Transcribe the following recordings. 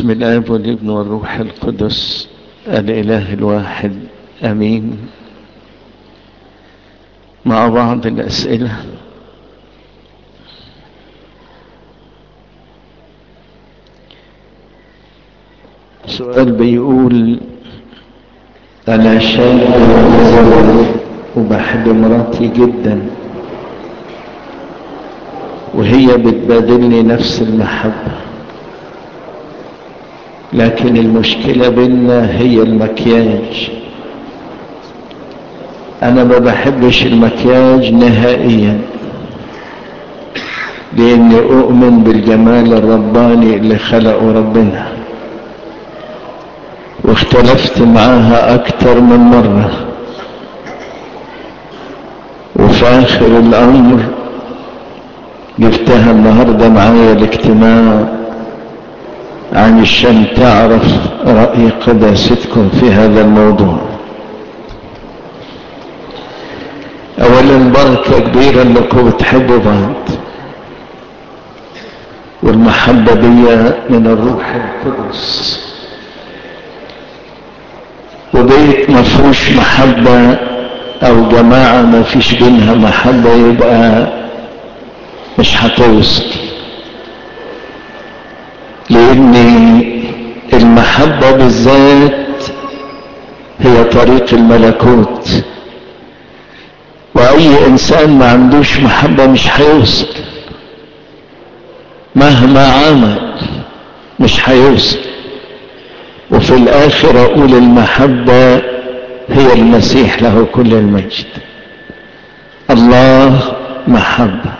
بسم الآب والابن والروح القدس الإله الواحد أمين مع بعض الأسئلة سؤال بيقول أنا شاب متزوج وبحب مراتي جدا وهي بتبادلني نفس المحبة لكن المشكلة بينا هي المكياج أنا ما بحبش المكياج نهائيا لأني أؤمن بالجمال الرباني اللي خلقه ربنا واختلفت معاها أكتر من مرة وفي آخر الأمر جبتها النهاردة معايا الاجتماع علشان تعرف رأي قداستكم في هذا الموضوع اولا بركة كبيرة انكم بتحبوا بعض والمحبة دي من الروح القدس وبيت ما فيهوش محبة او جماعة ما فيش بينها محبة يبقى مش هتوصل لان المحبة بالذات هي طريق الملكوت واي انسان ما عندوش محبة مش هيوصل مهما عمل مش هيوصل وفي الاخر اقول المحبة هي المسيح له كل المجد الله محبة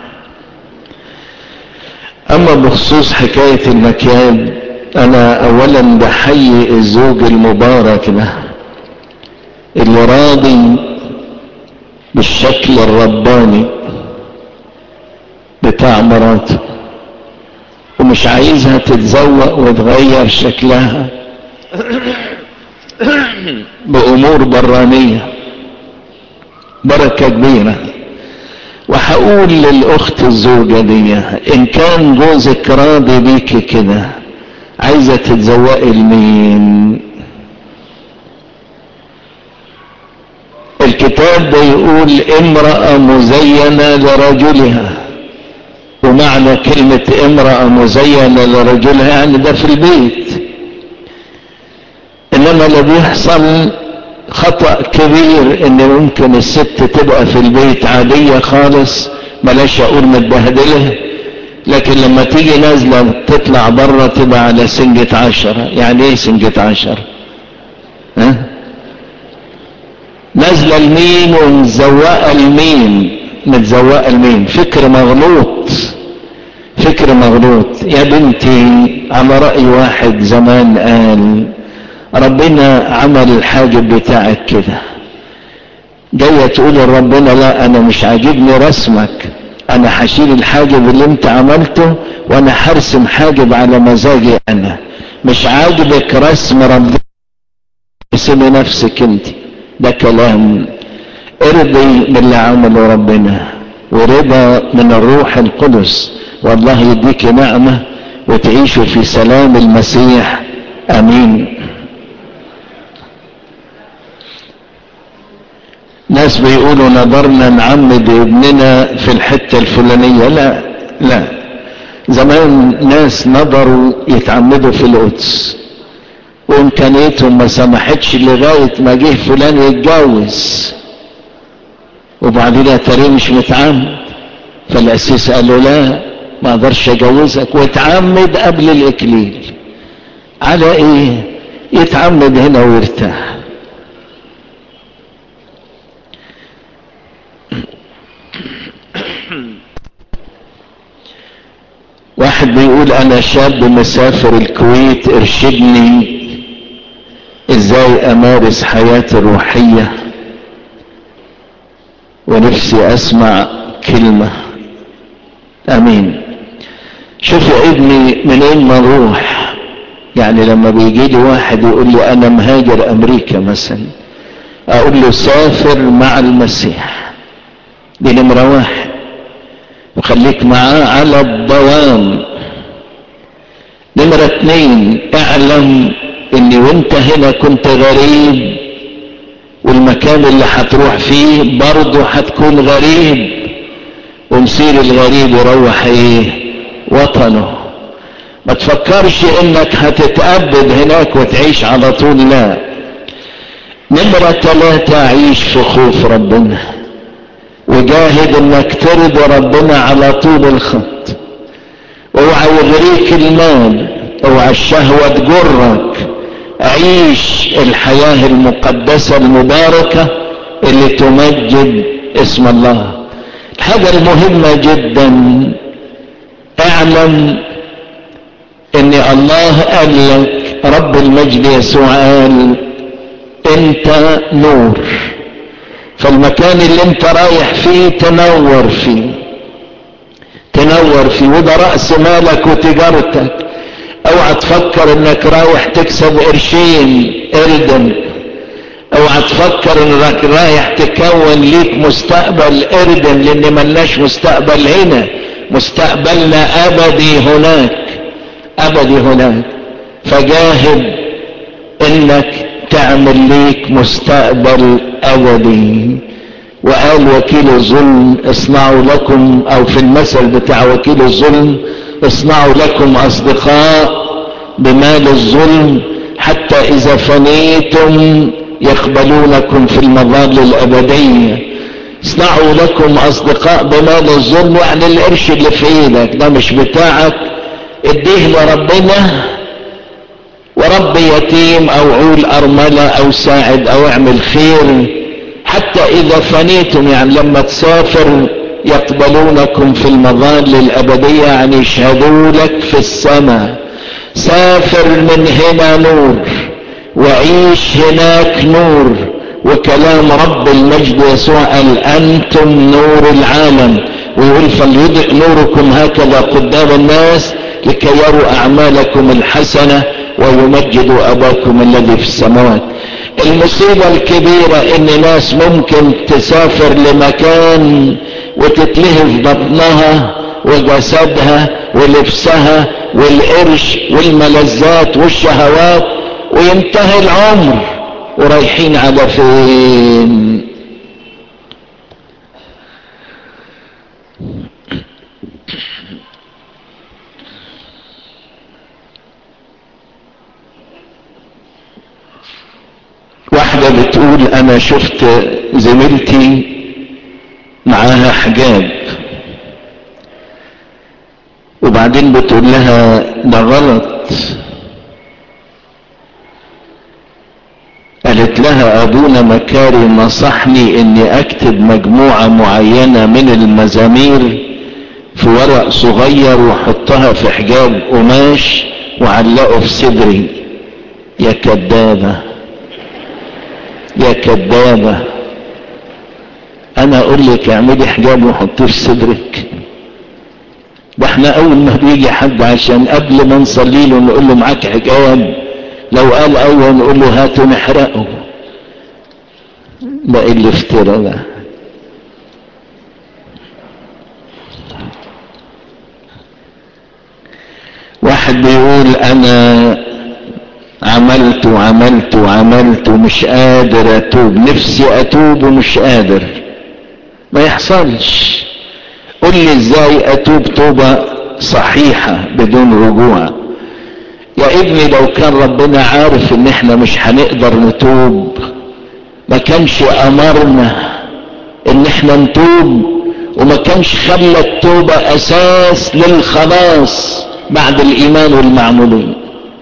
اما بخصوص حكاية المكياج انا اولا بحيي الزوج المبارك ده اللي راضي بالشكل الرباني بتاع مراته ومش عايزها تتزوق وتغير شكلها بامور برانية بركة كبيرة وهقول للاخت الزوجة دي ان كان جوزك راضي بيكي كده عايزة تتزوقي لمين الكتاب ده يقول امرأة مزينة لرجلها ومعنى كلمة امرأة مزينة لرجلها يعني ده في البيت انما اللي بيحصل خطأ كبير ان ممكن الست تبقى في البيت عادية خالص بلاش اقول متبهدلة لكن لما تيجي نازلة تطلع بره تبقى على سنجة عشرة يعني ايه سنجة عشرة ها نازلة لمين ومتزوقة لمين متزوقة لمين فكر مغلوط فكر مغلوط يا بنتي على رأي واحد زمان قال ربنا عمل الحاجب بتاعك كده جاية تقول لربنا لا انا مش عاجبني رسمك انا هشيل الحاجب اللي انت عملته وانا هرسم حاجب على مزاجي انا مش عاجبك رسم ربنا اسمي نفسك انت ده كلام ارضي باللي عمله ربنا ورضا من الروح القدس والله يديك نعمة وتعيشوا في سلام المسيح امين ناس بيقولوا نظرنا نعمد ابننا في الحتة الفلانية لا لا زمان ناس نظروا يتعمدوا في القدس وامكانيتهم ما سمحتش لغاية ما جه فلان يتجوز وبعدين اتاريه مش متعمد فالاسيس قال له لا ما اقدرش اجوزك واتعمد قبل الاكليل على ايه يتعمد هنا ويرتاح واحد بيقول انا شاب مسافر الكويت ارشدني ازاي امارس حياتي الروحية ونفسي اسمع كلمة امين شوفوا ابني منين ما اروح يعني لما بيجي لي واحد يقول لي انا مهاجر امريكا مثلا اقول له سافر مع المسيح دي نمرة واحد وخليك معاه على الدوام نمرة اتنين اعلم اني وانت هنا كنت غريب والمكان اللي هتروح فيه برضه هتكون غريب ومصير الغريب يروح ايه وطنه ما تفكرش انك هتتأبد هناك وتعيش على طول لا نمرة ثلاثة عيش في خوف ربنا وجاهد انك ترضي ربنا على طول الخط اوعى يغريك المال اوعى الشهوة تجرك عيش الحياة المقدسة المباركة اللي تمجد اسم الله الحاجة المهمة جدا اعلم ان الله قال لك رب المجد يسوع قال انت نور فالمكان اللي انت رايح فيه تنور فيه تنور فيه وده رأس مالك وتجارتك اوعى تفكر انك رايح تكسب قرشين اردم اوعى تفكر انك رايح تكون ليك مستقبل اردم لان ملناش مستقبل هنا مستقبلنا ابدي هناك ابدي هناك فجاهد انك تعمل ليك مستقبل ابدي وقال وكيل الظلم اصنعوا لكم او في المثل بتاع وكيل الظلم اصنعوا لكم اصدقاء بمال الظلم حتى اذا فنيتم يقبلونكم في المظال الابديه اصنعوا لكم اصدقاء بمال الظلم يعني القرش اللي في ايدك ده مش بتاعك اديه لربنا ورب يتيم او عول ارملة او ساعد او اعمل خير حتى اذا فنيتم يعني لما تسافر يقبلونكم في المظال الابدية يعني يشهدوا لك في السماء سافر من هنا نور وعيش هناك نور وكلام رب المجد يسوع قال انتم نور العالم ويقول فليضئ نوركم هكذا قدام الناس لكي يروا اعمالكم الحسنه ويمجدوا اباكم الذي في السماوات المصيبه الكبيره ان ناس ممكن تسافر لمكان وتتلهف بطنها وجسدها ولبسها والقرش والملذات والشهوات وينتهي العمر ورايحين على فين واحدة بتقول انا شفت زميلتي معاها حجاب وبعدين بتقول لها ده غلط قالت لها ابونا مكاري نصحني اني اكتب مجموعة معينة من المزامير في ورق صغير واحطها في حجاب قماش وعلقه في صدري يا كدابة يا كدابة انا اقول لك اعملي حجاب وحطيه في صدرك ده احنا اول ما بيجي حد عشان قبل ما نصلي له نقول له معاك حجاب لو قال اول نقول له هاتوا نحرقه ده اللي افترى ده واحد بيقول انا عملت وعملت وعملت ومش قادر اتوب نفسي اتوب ومش قادر ما يحصلش قل لي ازاي اتوب توبة صحيحة بدون رجوع يا ابني لو كان ربنا عارف ان احنا مش هنقدر نتوب ما كانش امرنا ان احنا نتوب وما كانش خلى التوبة اساس للخلاص بعد الايمان والمعمولين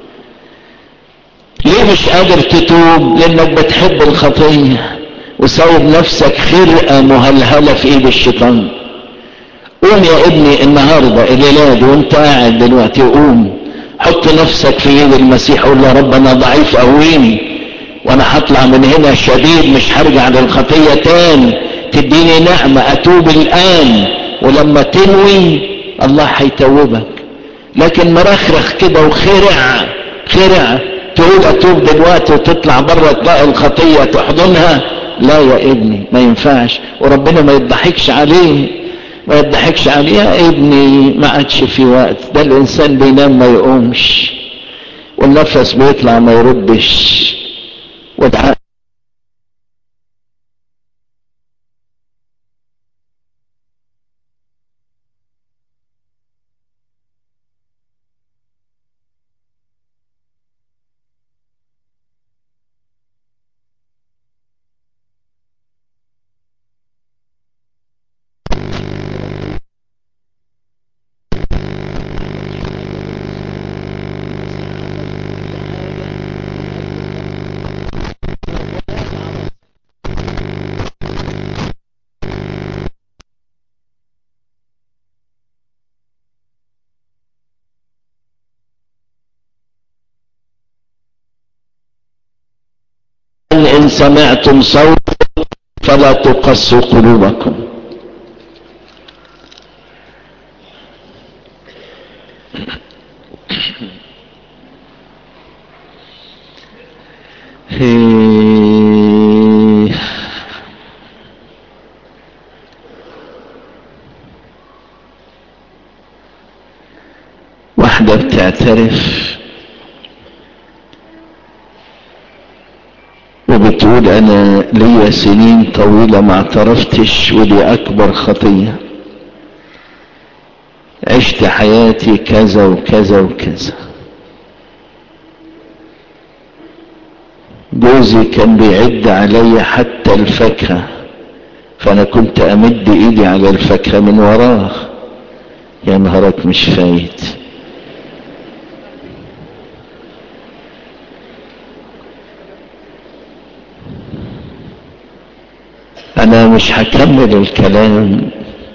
ليه مش قادر تتوب لانك بتحب الخطية وسايب نفسك خرقة مهلهلة في ايد الشيطان قوم يا ابني النهاردة الليلة وانت قاعد دلوقتي قوم حط نفسك في ايد المسيح قول يا رب انا ضعيف قويني وانا هطلع من هنا شديد مش هرجع للخطية تاني تديني نعمة اتوب الان ولما تنوي الله هيتوبك لكن مرخرخ كده وخرع خرع تقول اتوب دلوقتي وتطلع بره تلاقي الخطية تحضنها لا يا ابني ما ينفعش وربنا ما يضحكش عليه ما يضحكش عليه يا ابني ما عادش في وقت ده الانسان بينام ما يقومش والنفس بيطلع ما يردش وادعاء إن سمعتم صوت فلا تقسوا قلوبكم واحدة بتعترف وبتقول انا ليا سنين طويلة ما اعترفتش ودي اكبر خطية عشت حياتي كذا وكذا وكذا جوزي كان بيعد عليا حتى الفاكهة فانا كنت امد ايدي على الفاكهة من وراه يا نهارك مش فايت انا مش هكمل الكلام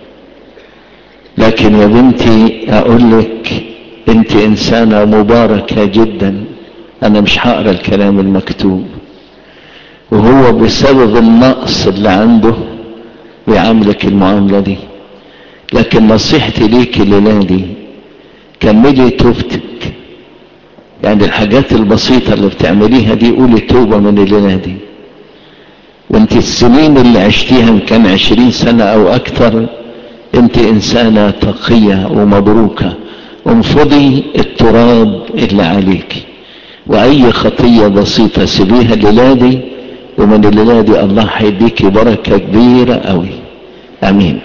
لكن يا بنتي اقول لك انت انسانة مباركة جدا انا مش هقرا الكلام المكتوب وهو بسبب النقص اللي عنده بيعاملك المعاملة دي لكن نصيحتي ليك الليلة دي كملي توبتك يعني الحاجات البسيطة اللي بتعمليها دي قولي توبة من الليلة دي وانت السنين اللي عشتيها ان كان عشرين سنة او اكثر انت انسانة تقية ومبروكة انفضي التراب اللي عليك واي خطية بسيطة سيبيها الليلة دي ومن الليلة دي الله هيديكي بركة كبيرة قوي امين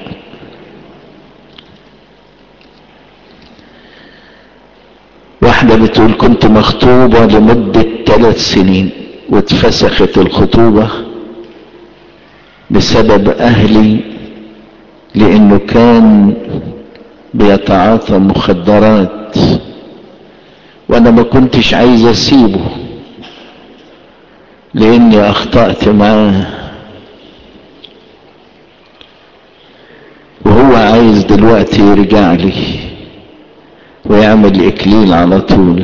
واحدة بتقول كنت مخطوبة لمدة ثلاث سنين واتفسخت الخطوبة بسبب اهلي لانه كان بيتعاطى مخدرات وانا ما كنتش عايز اسيبه لاني اخطأت معاه وهو عايز دلوقتي يرجع لي ويعمل اكليل على طول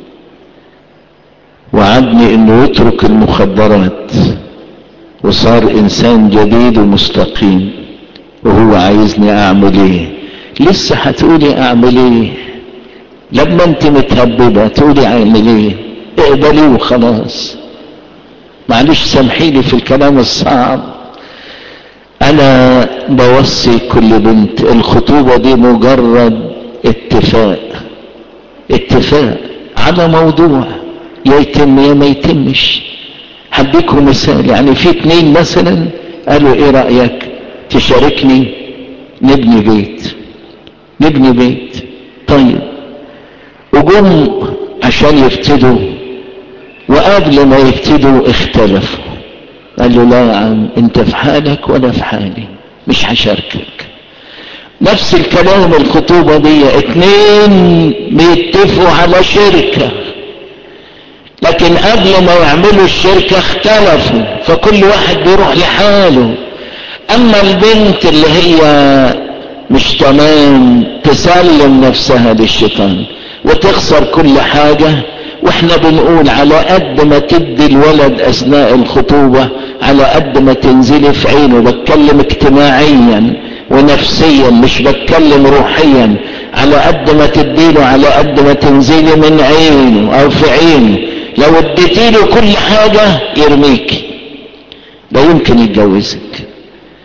وعدني انه يترك المخدرات وصار انسان جديد ومستقيم وهو عايزني اعمل ايه لسه هتقولي اعمل ايه لما انت متهببة تقولي اعمل ايه اقبليه وخلاص معلش سامحيلي في الكلام الصعب انا بوصي كل بنت الخطوبة دي مجرد اتفاق اتفاق على موضوع يا يتم يا ما يتمش هديكم مثال يعني في اتنين مثلا قالوا ايه رأيك تشاركني نبني بيت نبني بيت طيب وجم عشان يبتدوا وقبل ما يبتدوا اختلفوا قال له لا يا عم انت في حالك وانا في حالي مش هشاركك نفس الكلام الخطوبة دي اتنين بيتفقوا على شركة لكن قبل ما يعملوا الشركة اختلفوا فكل واحد بيروح لحاله اما البنت اللي هي مش تمام تسلم نفسها للشيطان وتخسر كل حاجة واحنا بنقول على قد ما تدي الولد اثناء الخطوبة على قد ما تنزلي في عينه بتكلم اجتماعيا ونفسيا مش بتكلم روحيا على قد ما تديله على قد ما تنزلي من عينه او في عينه لو اديتيله كل حاجة يرميكي لا يمكن يتجوزك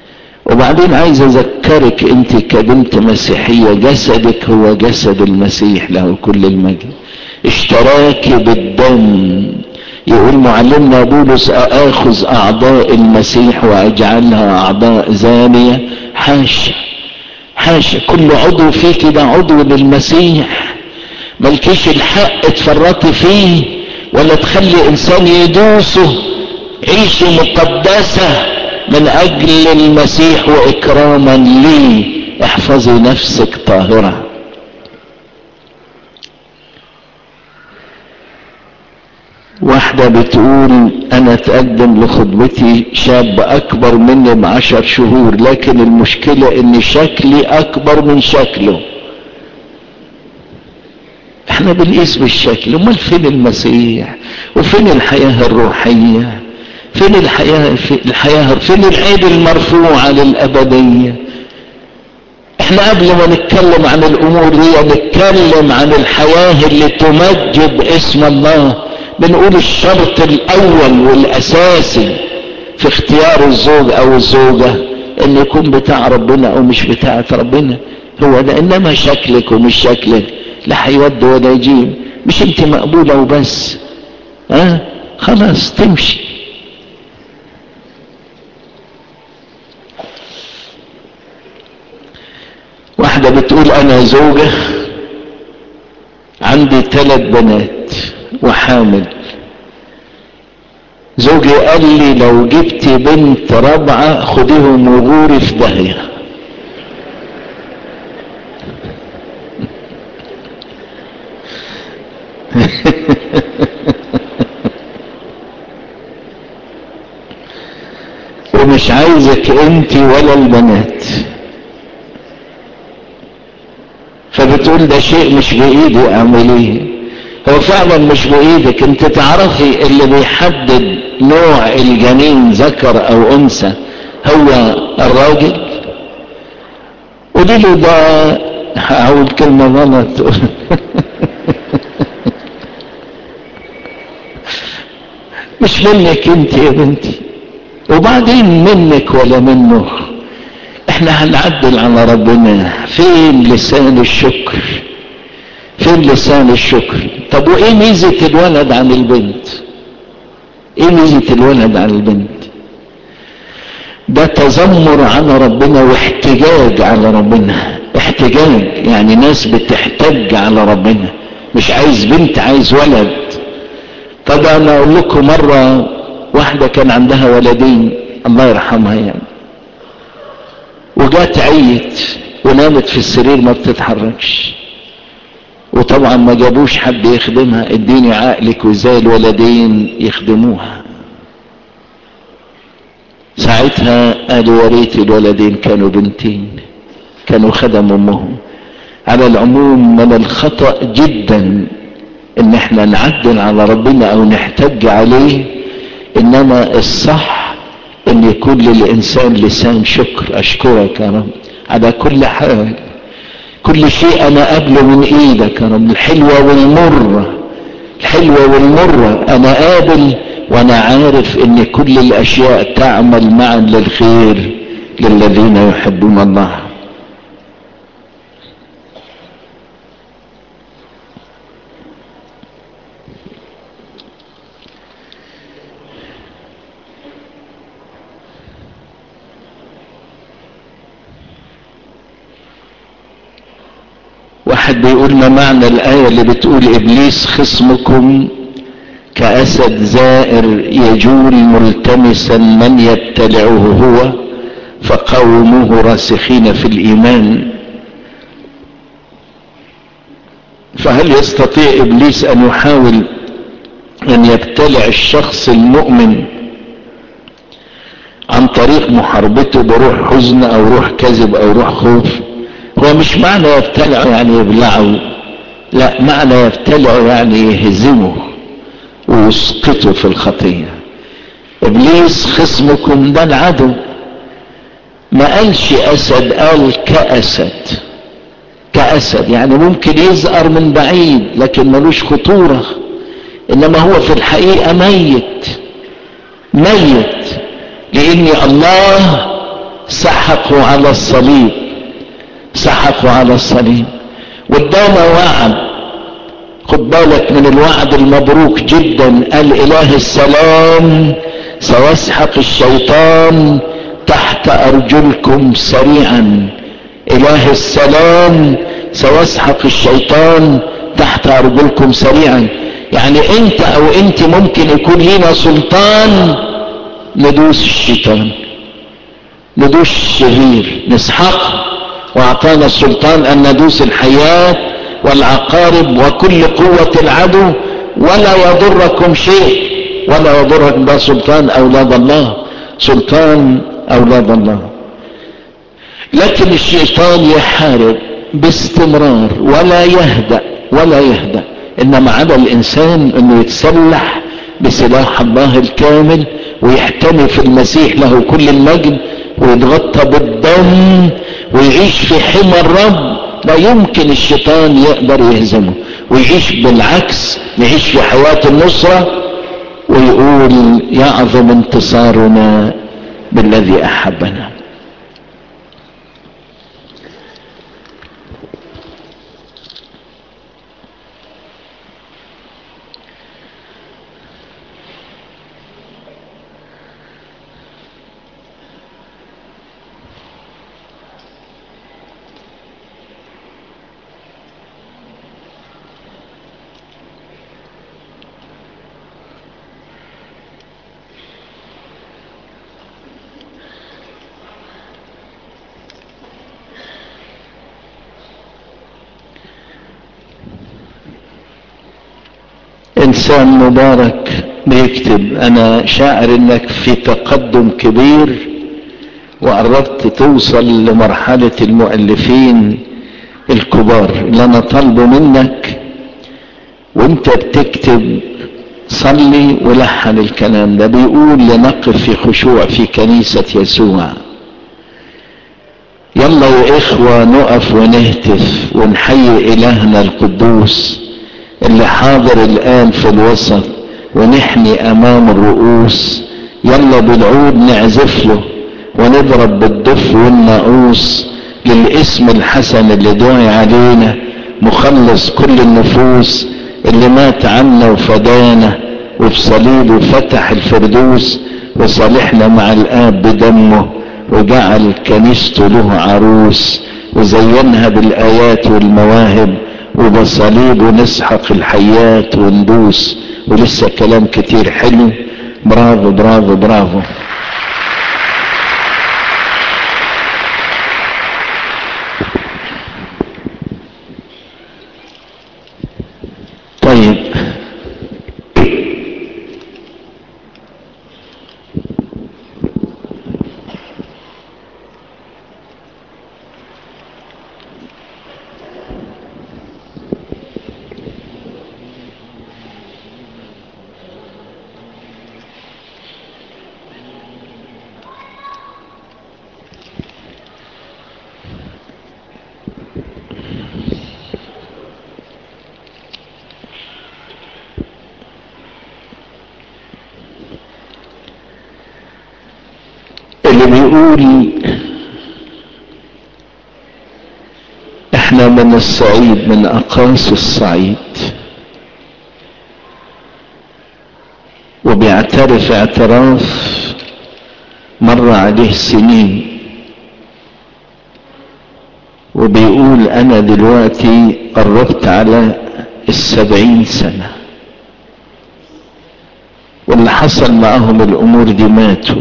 وبعدين عايز اذكرك انت كبنت مسيحية جسدك هو جسد المسيح له كل المجد اشتراك بالدم يقول معلمنا بولس اخذ اعضاء المسيح واجعلها اعضاء زانية حاشا حاشا كل عضو فيك ده عضو للمسيح ملكيش الحق تفرطي فيه ولا تخلي انسان يدوسه عيشي مقدسة من اجل المسيح واكراما لي احفظي نفسك طاهرة واحدة بتقول انا اتقدم لخطبتي شاب اكبر مني بعشر شهور لكن المشكلة ان شكلي اكبر من شكله احنا بنقيس بالشكل امال فين المسيح وفين الحياة الروحية فين الحياة في الحياة فين العيد المرفوعة للأبدية احنا قبل ما نتكلم عن الامور دي نتكلم عن الحياة اللي تمجد اسم الله بنقول الشرط الاول والاساسي في اختيار الزوج او الزوجة ان يكون بتاع ربنا او مش بتاعة ربنا هو ده انما شكلك ومش شكلك لا هيود ولا يجيب مش انت مقبولة وبس ها أه؟ خلاص تمشي واحدة بتقول انا زوجة عندي ثلاث بنات وحامل زوجي قال لي لو جبت بنت رابعة خديهم وغوري في داهية ومش عايزك انت ولا البنات فبتقول ده شيء مش بايدي اعمل ايه هو فعلا مش بايدك انت تعرفي اللي بيحدد نوع الجنين ذكر او انثى هو الراجل قولي له ده هقول كلمة غلط مش منك انت يا بنتي وبعدين منك ولا منه احنا هنعدل على ربنا فين لسان الشكر فين لسان الشكر طب وايه ميزة الولد عن البنت ايه ميزة الولد عن البنت ده تذمر على ربنا واحتجاج على ربنا احتجاج يعني ناس بتحتج على ربنا مش عايز بنت عايز ولد طب انا اقول لكم مرة واحدة كان عندها ولدين الله يرحمها يعني وجات عيت ونامت في السرير ما بتتحركش وطبعا ما جابوش حد يخدمها اديني عقلك وازاي الولدين يخدموها ساعتها قالوا يا ريت الولدين كانوا بنتين كانوا خدم امهم على العموم من الخطأ جدا ان احنا نعدل على ربنا او نحتج عليه انما الصح ان يكون للانسان لسان شكر اشكرك يا رب على كل حال كل شيء انا قابله من ايدك يا رب الحلوة والمرة الحلوة والمرة انا قابل وانا عارف ان كل الاشياء تعمل معا للخير للذين يحبون الله واحد بيقول ما معنى الآية اللي بتقول إبليس خصمكم كأسد زائر يجول ملتمسا من يبتلعه هو فقوموه راسخين في الإيمان فهل يستطيع إبليس أن يحاول أن يبتلع الشخص المؤمن عن طريق محاربته بروح حزن أو روح كذب أو روح خوف هو مش معنى يبتلعه يعني يبلعه لا معنى يبتلعه يعني يهزمه ويسقطه في الخطية ابليس خصمكم ده العدو ما قالش اسد قال كاسد كاسد يعني ممكن يزقر من بعيد لكن ملوش خطورة انما هو في الحقيقة ميت ميت لان الله سحقوا على الصليب سحقوا على الصليب وادانا وعد خد بالك من الوعد المبروك جدا قال اله السلام سيسحق الشيطان تحت ارجلكم سريعا اله السلام سيسحق الشيطان تحت ارجلكم سريعا يعني انت او انت ممكن يكون لينا سلطان ندوس الشيطان ندوس الشرير نسحقه واعطانا السلطان ان ندوس الحياة والعقارب وكل قوة العدو ولا يضركم شيء ولا يضرك ده سلطان اولاد الله سلطان اولاد الله لكن الشيطان يحارب باستمرار ولا يهدأ ولا يهدأ انما على الانسان انه يتسلح بسلاح الله الكامل ويحتمي في المسيح له كل المجد ويتغطى بالدم ويعيش في حمى الرب لا يمكن الشيطان يقدر يهزمه ويعيش بالعكس يعيش في حياة النصرة ويقول يعظم انتصارنا بالذي احبنا انسان مبارك بيكتب انا شاعر انك في تقدم كبير وقربت توصل لمرحلة المؤلفين الكبار اللي انا طالبه منك وانت بتكتب صلي ولحن الكلام ده بيقول لنقف في خشوع في كنيسة يسوع يلا يا اخوة نقف ونهتف ونحيي الهنا القدوس اللي حاضر الان في الوسط ونحني امام الرؤوس يلا بالعود نعزف له ونضرب بالدف والناقوس للاسم الحسن اللي دعي علينا مخلص كل النفوس اللي مات عنا وفدانا وبصليبه فتح الفردوس وصالحنا مع الاب بدمه وجعل كنيسته له عروس وزينها بالايات والمواهب وبصليبه نسحق الحيات وندوس ولسه كلام كتير حلو برافو برافو برافو طيب اللي بيقول احنا من الصعيد من اقاصي الصعيد وبيعترف اعتراف مر عليه سنين وبيقول انا دلوقتي قربت على السبعين سنة واللي حصل معهم الامور دي ماتوا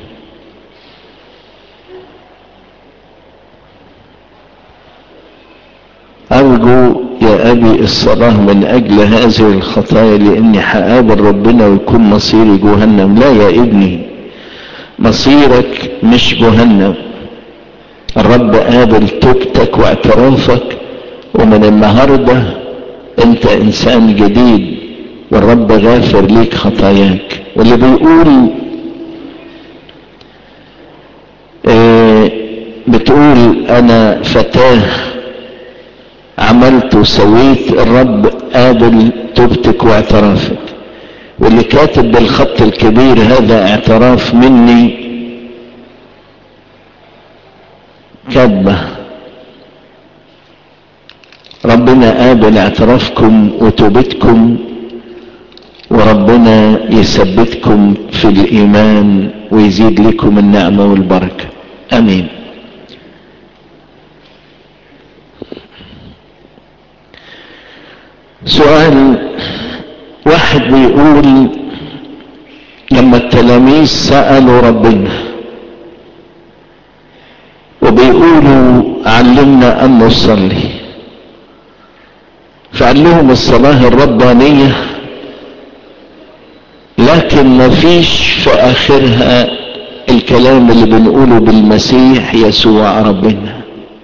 أرجو يا أبي الصلاة من أجل هذه الخطايا لأني هقابل ربنا ويكون مصيري جهنم لا يا ابني مصيرك مش جهنم الرب قابل توبتك واعترافك ومن النهاردة أنت إنسان جديد والرب غافر ليك خطاياك واللي بيقول آه بتقول أنا فتاه عملت وسويت الرب قابل توبتك واعترافك واللي كاتب بالخط الكبير هذا اعتراف مني كذبة ربنا قابل اعترافكم وتوبتكم وربنا يثبتكم في الايمان ويزيد لكم النعمة والبركة امين سؤال واحد بيقول لما التلاميذ سألوا ربنا وبيقولوا علمنا ان نصلي فقال لهم الصلاة الربانية لكن ما فيش في اخرها الكلام اللي بنقوله بالمسيح يسوع ربنا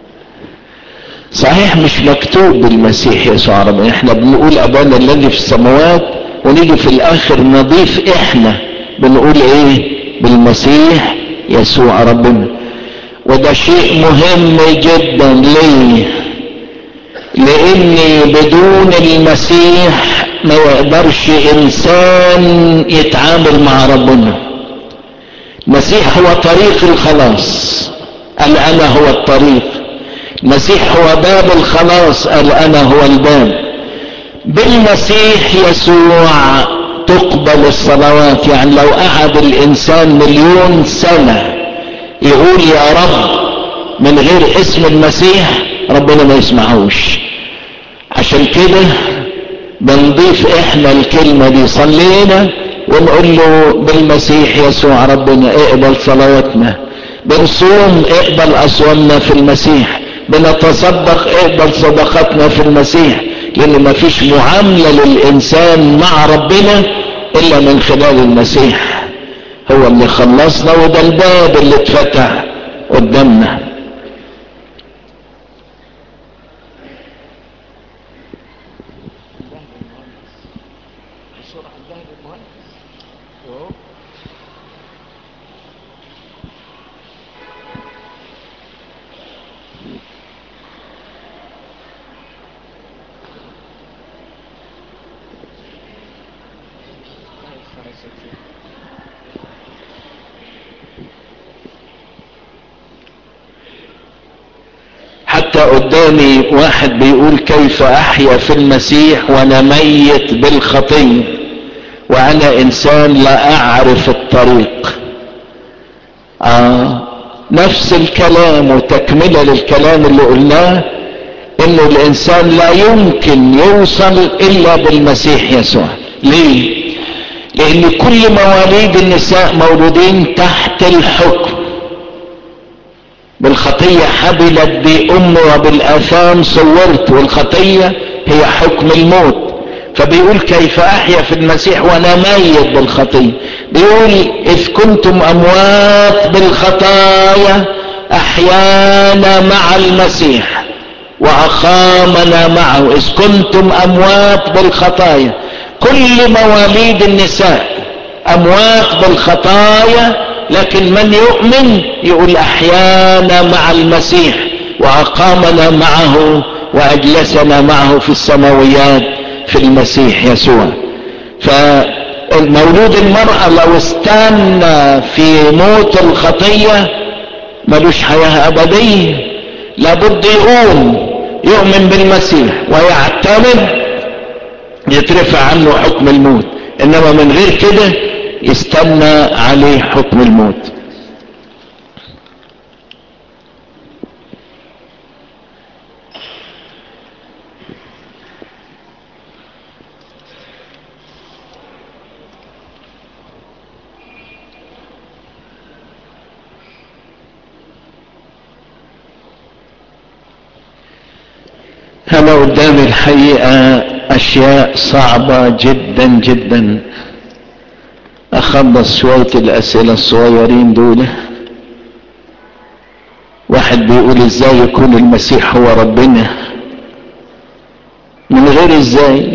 صحيح مش مكتوب بالمسيح يسوع ربنا احنا بنقول ابانا الذي في السماوات ونيجي في الاخر نضيف احنا بنقول ايه بالمسيح يسوع ربنا وده شيء مهم جدا ليه لاني بدون المسيح ما يقدرش انسان يتعامل مع ربنا المسيح هو طريق الخلاص قال انا هو الطريق المسيح هو باب الخلاص قال انا هو الباب بالمسيح يسوع تقبل الصلوات يعني لو قعد الانسان مليون سنة يقول يا رب من غير اسم المسيح ربنا ما يسمعوش عشان كده بنضيف احنا الكلمة دي صلينا ونقول له بالمسيح يسوع ربنا اقبل صلواتنا بنصوم اقبل اصوامنا في المسيح بنتصدق اقبل صدقاتنا في المسيح لان ما فيش معاملة للانسان مع ربنا الا من خلال المسيح هو اللي خلصنا وده الباب اللي اتفتح قدامنا حتى قدامي واحد بيقول كيف احيا في المسيح وانا ميت بالخطيه وانا انسان لا اعرف الطريق آه نفس الكلام وتكملة للكلام اللي قلناه انه الانسان لا يمكن يوصل الا بالمسيح يسوع ليه لان كل مواليد النساء مولودين تحت الحكم بالخطية حبلت بأم وبالآثام صورت والخطية هي حكم الموت فبيقول كيف أحيا في المسيح وأنا ميت بالخطية بيقول إذ كنتم أموات بالخطايا أحيانا مع المسيح وأقامنا معه إذ كنتم أموات بالخطايا كل مواليد النساء أموات بالخطايا لكن من يؤمن يقول احيانا مع المسيح واقامنا معه واجلسنا معه في السماويات في المسيح يسوع فالمولود المرأة لو استنى في موت الخطية ملوش حياة ابدية لابد يقوم يؤمن بالمسيح ويعتمد يترفع عنه حكم الموت انما من غير كده يستنى عليه حكم الموت انا قدامي الحقيقة اشياء صعبة جدا جدا اخلص شوية الاسئلة الصغيرين دول واحد بيقول ازاي يكون المسيح هو ربنا من غير ازاي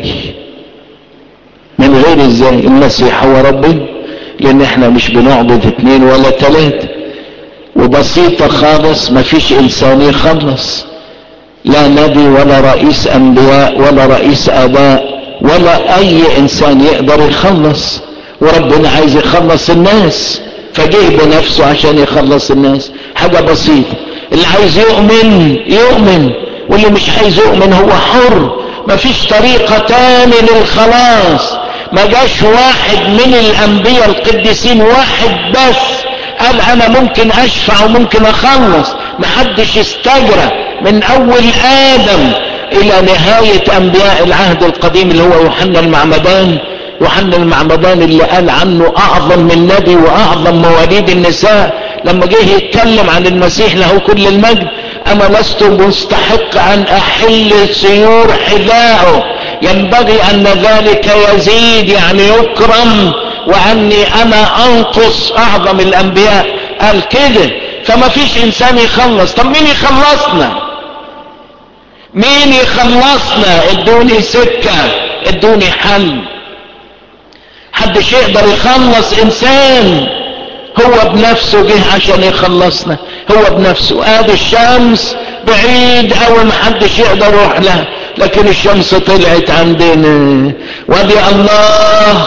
من غير ازاي المسيح هو ربنا لان احنا مش بنعبد اتنين ولا تلاتة وبسيطة خالص مفيش انسان يخلص لا نبي ولا رئيس انبياء ولا رئيس اباء ولا اي انسان يقدر يخلص وربنا عايز يخلص الناس فجه بنفسه عشان يخلص الناس حاجة بسيطة اللي عايز يؤمن يؤمن واللي مش عايز يؤمن هو حر مفيش طريقة تاني للخلاص ما جاش واحد من الانبياء القديسين واحد بس قال انا ممكن اشفع وممكن اخلص محدش استجرى من اول ادم الى نهاية انبياء العهد القديم اللي هو يوحنا المعمدان يوحنا المعمدان اللي قال عنه اعظم من نبي واعظم مواليد النساء لما جه يتكلم عن المسيح له كل المجد انا لست مستحق ان احل سيور حذائه ينبغي ان ذلك يزيد يعني يكرم واني انا انقص اعظم الانبياء قال كده فما فيش انسان يخلص طب مين يخلصنا مين يخلصنا ادوني سكة ادوني حل حدش يقدر يخلص انسان هو بنفسه جه عشان يخلصنا هو بنفسه ادي الشمس بعيد اوي محدش يقدر يروح لها لكن الشمس طلعت عندنا ودي الله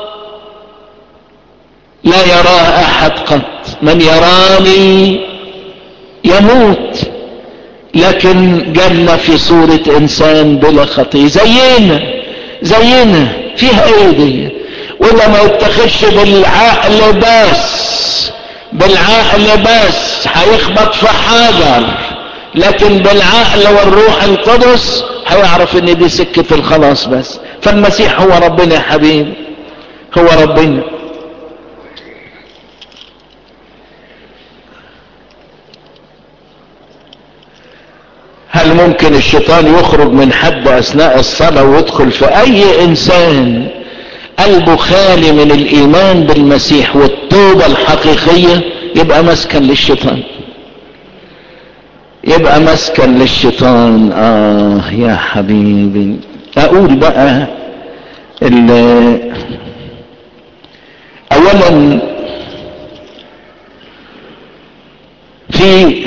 لا يراه احد قط من يراني يموت لكن جنة في صورة انسان بلا خطية زينا زينا فيها ايه دي ولا ما يتخذش بالعقل بس بالعقل بس هيخبط في حجر لكن بالعقل والروح القدس هيعرف ان دي سكة الخلاص بس فالمسيح هو ربنا يا حبيبي هو ربنا هل ممكن الشيطان يخرج من حد اثناء الصلاة ويدخل في اي انسان قلبه خالي من الايمان بالمسيح والتوبة الحقيقية يبقى مسكن للشيطان يبقى مسكن للشيطان اه يا حبيبي اقول بقى اولا في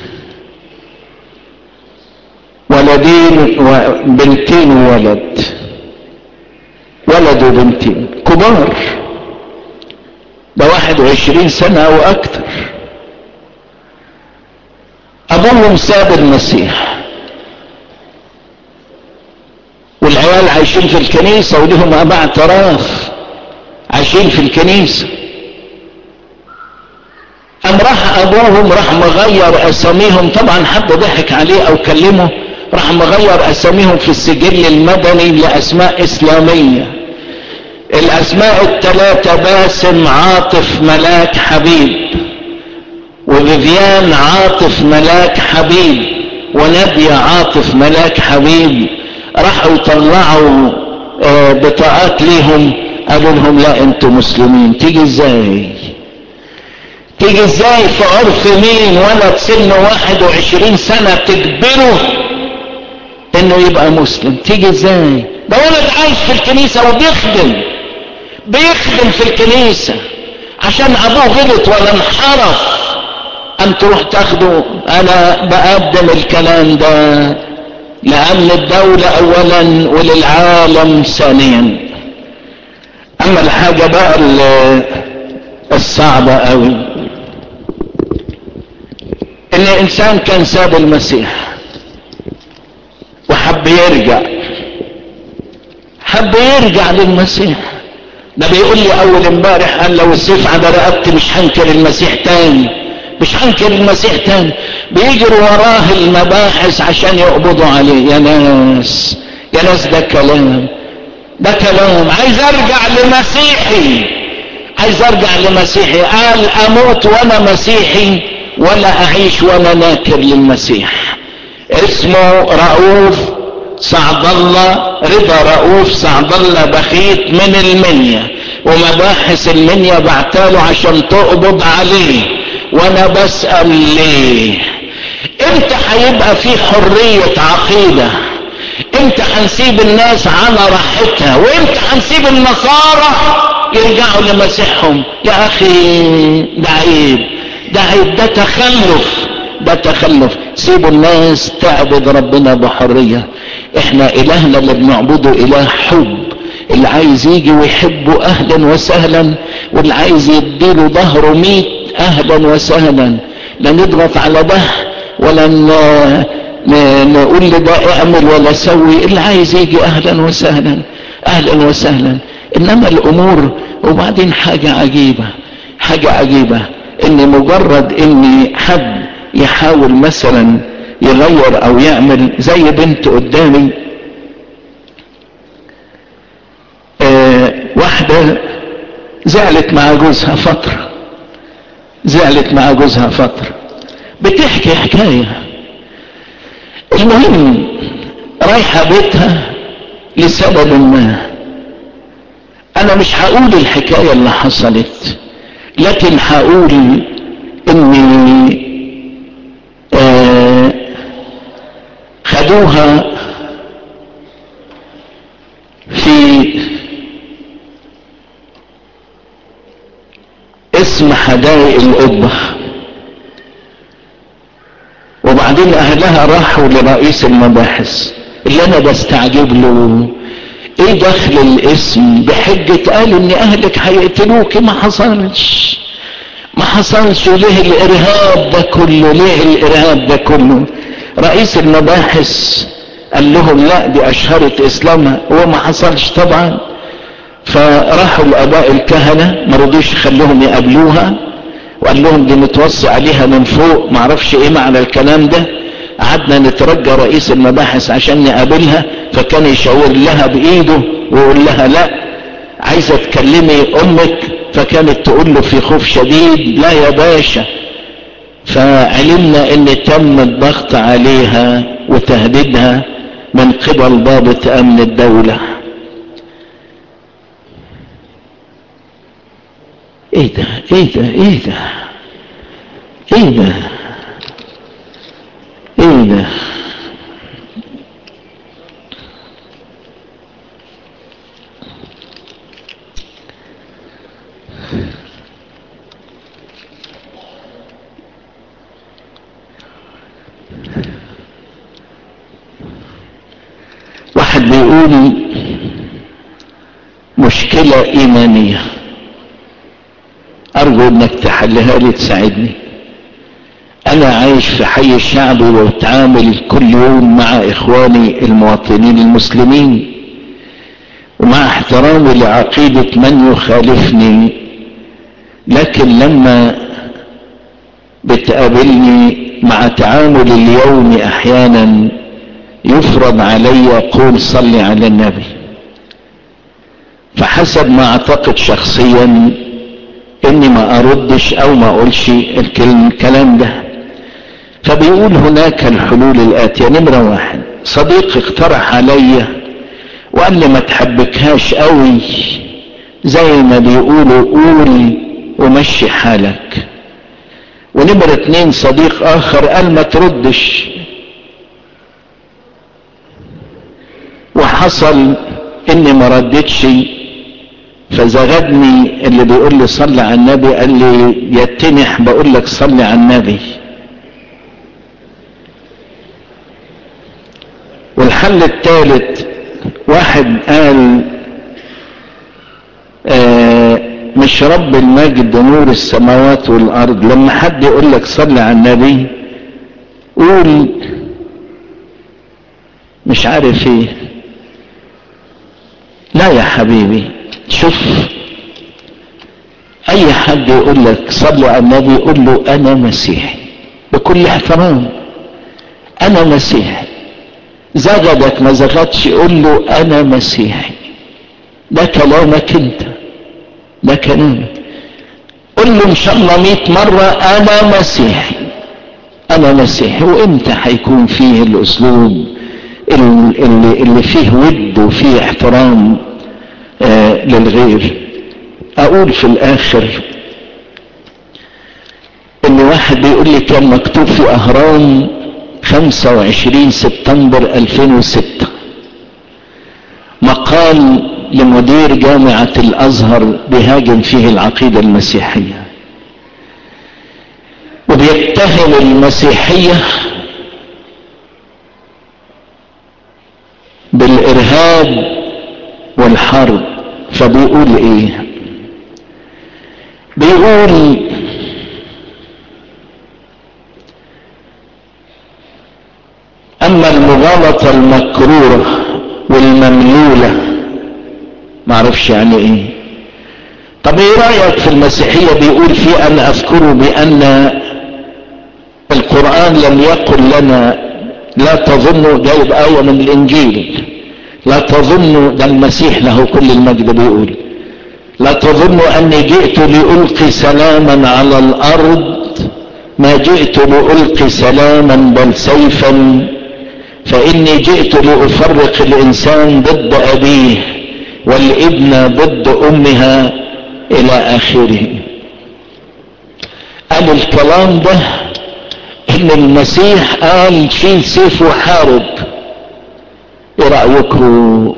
ولدين وبنتين وولد ولد وبنتين كبار ده واحد وعشرين سنة او اكتر ابوهم ساب المسيح والعيال عايشين في الكنيسة ولهم اباء اعتراف عايشين في الكنيسة ام راح ابوهم راح مغير اساميهم طبعا حد ضحك عليه او كلمه راح مغير اساميهم في السجل المدني لاسماء اسلامية الاسماء الثلاثة باسم عاطف ملاك حبيب وفيفيان عاطف ملاك حبيب ونادية عاطف ملاك حبيب راحوا يطلعوا بطاقات ليهم قالوا لهم لا انتوا مسلمين تيجي ازاي تيجي ازاي في عرف مين ولد سنه واحد وعشرين سنة تجبره انه يبقى مسلم تيجي ازاي ده ولد عايش في الكنيسة وبيخدم بيخدم في الكنيسة عشان ابوه غلط ولا انحرف ان تروح تاخده انا بقدم الكلام ده لامن الدولة اولا وللعالم ثانيا اما الحاجة بقى الصعبة قوي ان الانسان كان ساب المسيح وحب يرجع حب يرجع للمسيح ده بيقول لي اول امبارح قال لو السيف على رقبتي مش هنكر المسيح تاني مش هنكر المسيح تاني بيجروا وراه المباحث عشان يقبضوا عليه يا ناس يا ناس ده كلام ده كلام عايز ارجع لمسيحي عايز ارجع لمسيحي قال اموت وانا مسيحي ولا اعيش وانا ناكر للمسيح اسمه رؤوف سعد الله رضا رؤوف سعد الله بخيت من المنيا ومباحث المنيا بعتاله عشان تقبض عليه وانا بسأل ليه امتى هيبقى في حرية عقيدة امتى هنسيب الناس على راحتها وامتى هنسيب النصارى يرجعوا لمسيحهم يا اخي ده عيب ده عيب ده تخلف ده تخلف سيبوا الناس تعبد ربنا بحرية احنا الهنا اللي بنعبده اله حب اللي عايز يجي ويحبه اهلا وسهلا واللي عايز يديله ظهره ميت اهلا وسهلا لا نضغط على ده ولا نقول لده اعمل ولا سوي اللي عايز يجي اهلا وسهلا اهلا وسهلا انما الامور وبعدين حاجة عجيبة حاجة عجيبة ان مجرد ان حد يحاول مثلا يغير او يعمل زي بنت قدامي آه واحدة زعلت مع جوزها فترة زعلت مع جوزها فترة بتحكي حكاية المهم رايحة بيتها لسبب ما انا مش هقول الحكاية اللي حصلت لكن هقول اني آه خدوها في اسم حدائق القبة وبعدين اهلها راحوا لرئيس المباحث اللي انا بستعجب له ايه دخل الاسم بحجة قال ان اهلك هيقتلوك ما حصلش ما حصلش ليه الارهاب ده كله ليه الارهاب ده كله رئيس المباحث قال لهم لا دي اشهرت اسلامها هو ما حصلش طبعا فراحوا الاباء الكهنة ما رضوش يخلوهم يقابلوها وقال لهم دي متوصي عليها من فوق ما اعرفش ايه معنى الكلام ده قعدنا نترجى رئيس المباحث عشان نقابلها فكان يشاور لها بايده ويقول لها لا عايزه تكلمي امك فكانت تقول له في خوف شديد لا يا باشا فعلمنا ان تم الضغط عليها وتهديدها من قبل ضابط امن الدوله ايه ده ايه ده ايه ده ايه ده ايه ده واحد بيقول مشكلة ايمانية ارجو انك تحلها لي تساعدني انا عايش في حي الشعب وبتعامل كل يوم مع اخواني المواطنين المسلمين ومع احترامي لعقيدة من يخالفني لكن لما بتقابلني مع تعامل اليوم احيانا يفرض علي قول صلي على النبي فحسب ما اعتقد شخصيا اني ما اردش او ما اقولش الكلام ده فبيقول هناك الحلول الاتية نمرة واحد صديق اقترح عليا وقال لي ما تحبكهاش قوي زي ما بيقولوا قول ومشي حالك ونمرة اتنين صديق اخر قال ما تردش وحصل اني ما ردتش فزغدني اللي بيقول لي صلي على النبي قال لي يتنح بقول لك صلي على النبي والحل الثالث واحد قال آه مش رب المجد نور السماوات والارض لما حد يقول لك صلي على النبي قول مش عارف ايه لا يا حبيبي شوف اي حد يقول لك صلي على النبي قول له انا مسيحي بكل احترام انا مسيحي زغدك ما زغدش قول له انا مسيحي ده كلامك انت ده كلامك قول له ان شاء الله مئة مرة انا مسيحي انا مسيحي وامتى هيكون فيه الاسلوب اللي, اللي فيه ود وفيه احترام آه للغير اقول في الاخر ان واحد بيقول لي كان مكتوب في اهرام 25 سبتمبر 2006 مقال لمدير جامعة الازهر بيهاجم فيه العقيدة المسيحية وبيتهم المسيحية بالارهاب والحرب فبيقول ايه بيقول البلاطة المكرورة والمملولة معرفش يعني ايه طب ايه رأيك في المسيحية بيقول في ان اذكره بان القرآن لم يقل لنا لا تظنوا جايب آية من الانجيل لا تظنوا ده المسيح له كل المجد بيقول لا تظنوا اني جئت لألقي سلاما على الارض ما جئت لألقي سلاما بل سيفا فإني جئت لأفرق الإنسان ضد أبيه والابن ضد أمها إلى آخره قال الكلام ده إن المسيح قال شيل سيف وحارب إيه رأيكم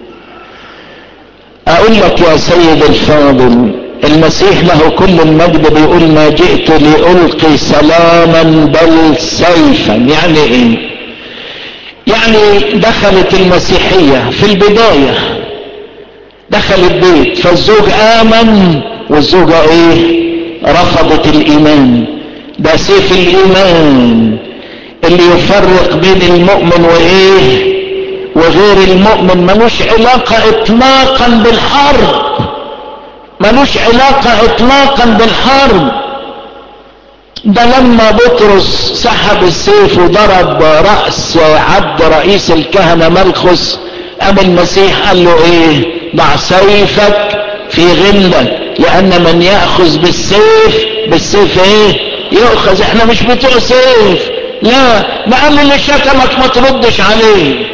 أقول لك يا سيد الفاضل المسيح له كل المجد بيقول ما جئت لألقي سلاما بل سيفا يعني ايه يعني دخلت المسيحية في البداية دخل البيت فالزوج آمن والزوجة ايه رفضت الإيمان ده سيف الإيمان اللي يفرق بين المؤمن وايه وغير المؤمن ملوش علاقة اطلاقا بالحرب ملوش علاقة اطلاقا بالحرب ده لما بطرس سحب السيف وضرب رأس عبد رئيس الكهنة ملخص قام المسيح قال له ايه ضع سيفك في غلك لان من يأخذ بالسيف بالسيف ايه يؤخذ احنا مش بتوع سيف لا لان اللي شتمك ما تردش عليه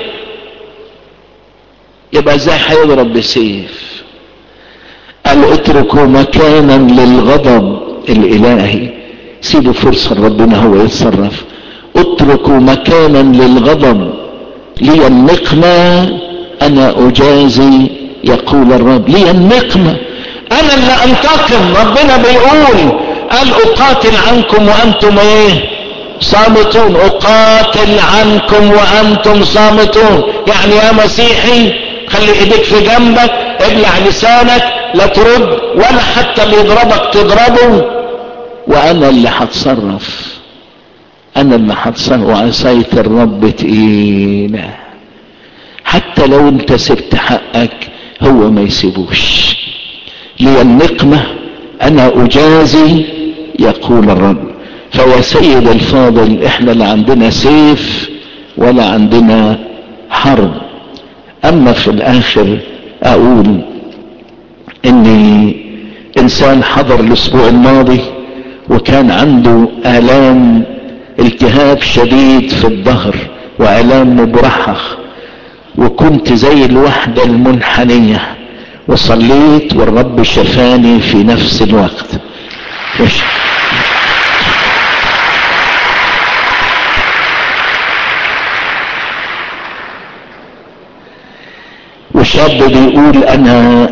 يبقى ازاي هيضرب بسيف قال اتركوا مكانا للغضب الالهي سيبوا فرصة ربنا هو يتصرف اتركوا مكانا للغضب لي النقمة انا اجازي يقول الرب لي النقمة انا اللي انتقم ربنا بيقول قال اقاتل عنكم وانتم ايه صامتون اقاتل عنكم وانتم صامتون يعني يا مسيحي خلي ايديك في جنبك ابلع لسانك لا ترد ولا حتى اللي يضربك تضربه وانا اللي هتصرف انا اللي هتصرف وعصاية الرب تقيلة حتى لو انت سبت حقك هو ما يسيبوش لي النقمة انا اجازي يقول الرب فيا سيد الفاضل احنا لا عندنا سيف ولا عندنا حرب اما في الاخر اقول اني انسان حضر الاسبوع الماضي وكان عنده الام التهاب شديد في الظهر والام مبرحخ وكنت زي الوحدة المنحنية وصليت والرب شفاني في نفس الوقت وش... وشاب بيقول انا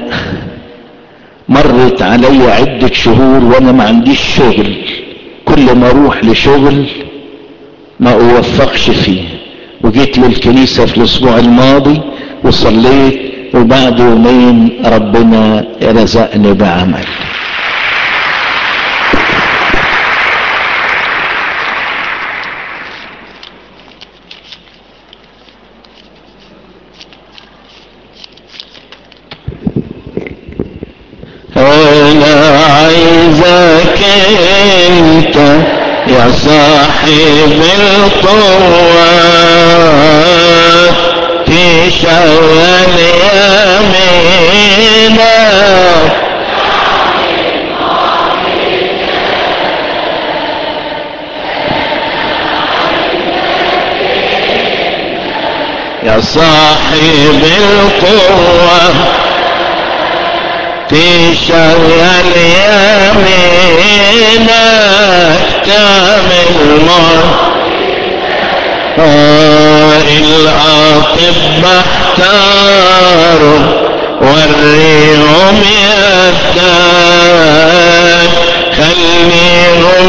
مرت علي عدة شهور وانا ما عنديش شغل كل ما اروح لشغل ما اوفقش فيه وجيت للكنيسة في الاسبوع الماضي وصليت وبعد يومين ربنا رزقني بعمل انا عايزك انت يا صاحب القوة تشغل يمينك يا صاحب القوة تشغل يمينك تعمل مر الأطباء احتاروا وريهم يدك خليهم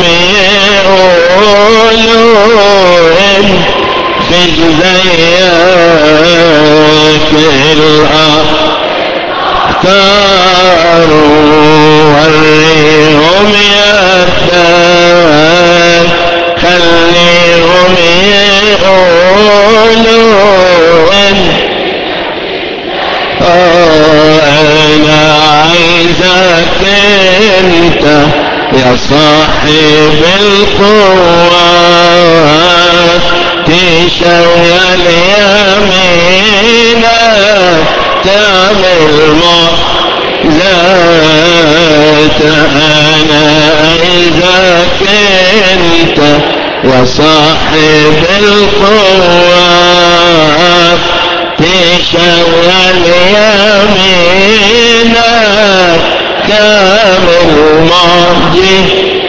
يقولوا إن في زيك الأطباء اختاروا وريهم يدك خليهم يقولوا يا صاحب القوة تشغل يمينك تعمل معجزات انا اذا كنت يا صاحب القوة تشغل يمينك كامل معجز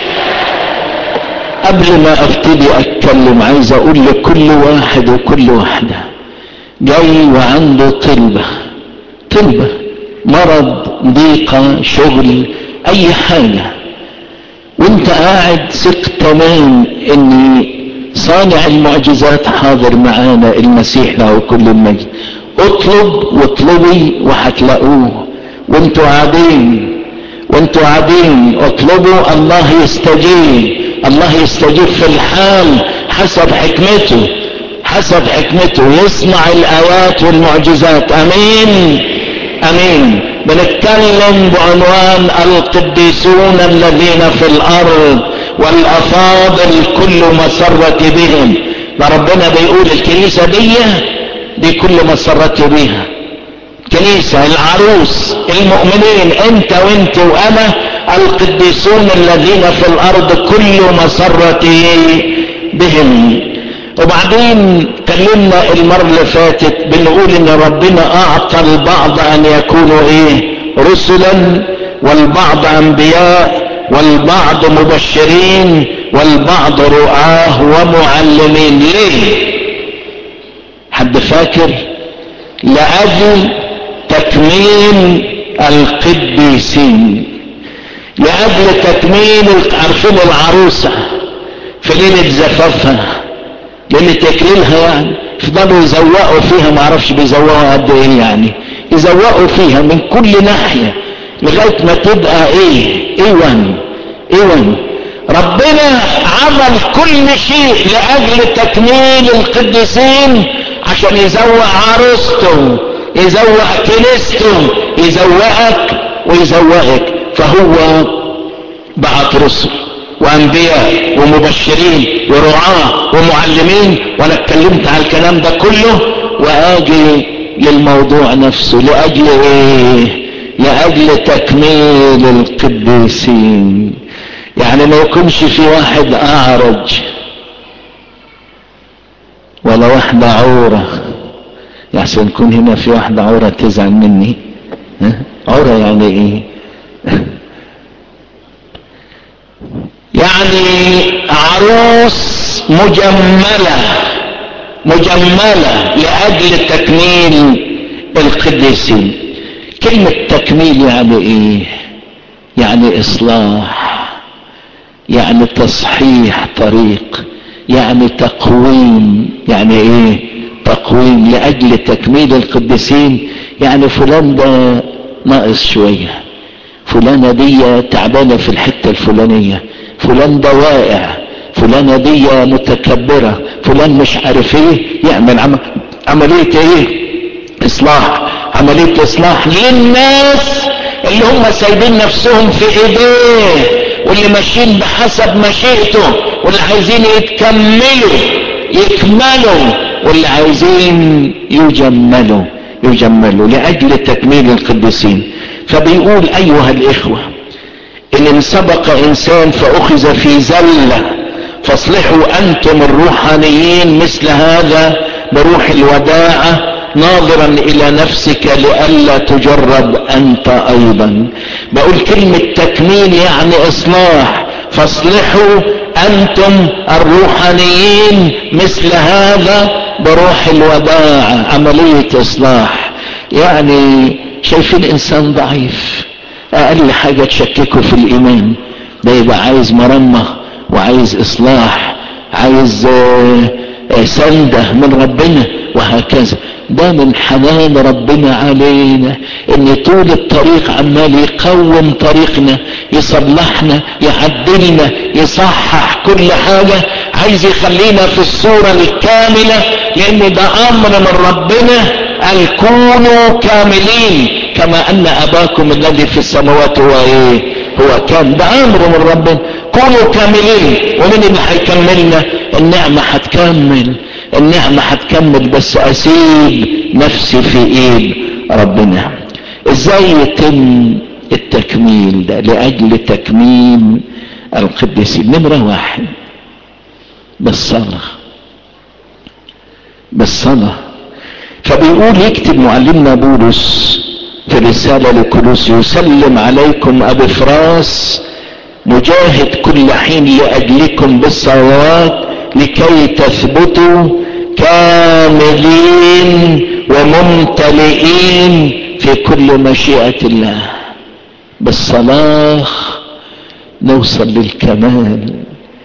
قبل ما ابتدي اتكلم عايز اقول لكل واحد وكل واحدة جاي وعنده طلبة طلبة مرض ضيقة شغل اي حاجة وانت قاعد ثق تمام ان صانع المعجزات حاضر معانا المسيح له كل المجد اطلب واطلبي وهتلاقوه وانتوا قاعدين وانتوا قاعدين اطلبوا الله يستجيب الله يستجيب في الحال حسب حكمته حسب حكمته يصنع الايات والمعجزات امين امين بنتكلم بعنوان القديسون الذين في الارض والافاضل كل مسرة بهم فربنا بيقول الكنيسة دي دي كل مسرة بها كنيسة العروس المؤمنين انت وانت وانا القديسون الذين في الارض كل مسرة بهم وبعدين كلمنا المرة اللي فاتت بنقول ان ربنا اعطى البعض ان يكونوا ايه رسلا والبعض انبياء والبعض مبشرين والبعض رعاه ومعلمين ليه حد فاكر لأجل تكميل القديسين لأجل تكميل عارفين العروسة في ليلة زفافها ليلة تكليلها يعني يفضلوا يزوقوا فيها ما اعرفش بيزوقوا قد ايه يعني يزوقوا فيها من كل ناحية لغاية ما تبقى ايه ايوان ايوان ربنا عمل كل شيء لأجل تكميل القديسين عشان يزوق عروسته يزوق كنيسته يزوقك ويزوقك فهو بعت رسل وانبياء ومبشرين ورعاة ومعلمين وانا اتكلمت على الكلام ده كله واجي للموضوع نفسه لاجل ايه لاجل تكميل القديسين يعني ما يكونش في واحد اعرج ولا واحدة عورة يحسن يكون هنا في واحدة عورة تزعل مني ها؟ عورة يعني ايه يعني عروس مجملة مجملة لأجل تكميل القديسين كلمة تكميل يعني ايه يعني اصلاح يعني تصحيح طريق يعني تقويم يعني ايه تقويم لاجل تكميل القديسين يعني فلان ده ناقص شوية فلانة دي تعبانة في الحتة الفلانية فلان ده واقع فلانة دي متكبرة فلان مش عارف ايه يعمل عم... عملية ايه اصلاح عملية اصلاح للناس اللي هم سايبين نفسهم في ايديه واللي ماشيين بحسب مشيئته واللي عايزين يتكملوا يكملوا واللي عايزين يجملوا يجملوا لأجل تكميل القديسين فبيقول أيها الإخوة إن سبق إنسان فأخذ في زلة فاصلحوا أنتم الروحانيين مثل هذا بروح الوداعة ناظرا الى نفسك لئلا تجرب انت ايضا بقول كلمة تكميل يعني اصلاح فاصلحوا انتم الروحانيين مثل هذا بروح الوداع عملية اصلاح يعني شايفين انسان ضعيف اقل حاجة تشككه في الايمان ده يبقى عايز مرمى وعايز اصلاح عايز سندة من ربنا وهكذا ده من حنان ربنا علينا ان طول الطريق عمال يقوم طريقنا يصلحنا يعدلنا يصحح كل حاجة عايز يخلينا في الصورة الكاملة لان ده امر من ربنا قال كونوا كاملين كما ان اباكم الذي في السماوات هو ايه هو كان ده امر من ربنا كونوا كاملين ومين اللي هيكملنا النعمة هتكمل النعمة هتكمل بس اسيب نفسي في ايد ربنا ازاي يتم التكميل ده لاجل تكميل القديسين نمرة واحد بالصلاة بالصلاة فبيقول يكتب معلمنا بولس في رسالة لكولوس يسلم عليكم ابو فراس مجاهد كل حين لاجلكم بالصلوات لكي تثبتوا كاملين وممتلئين في كل مشيئة الله بالصلاة نوصل للكمال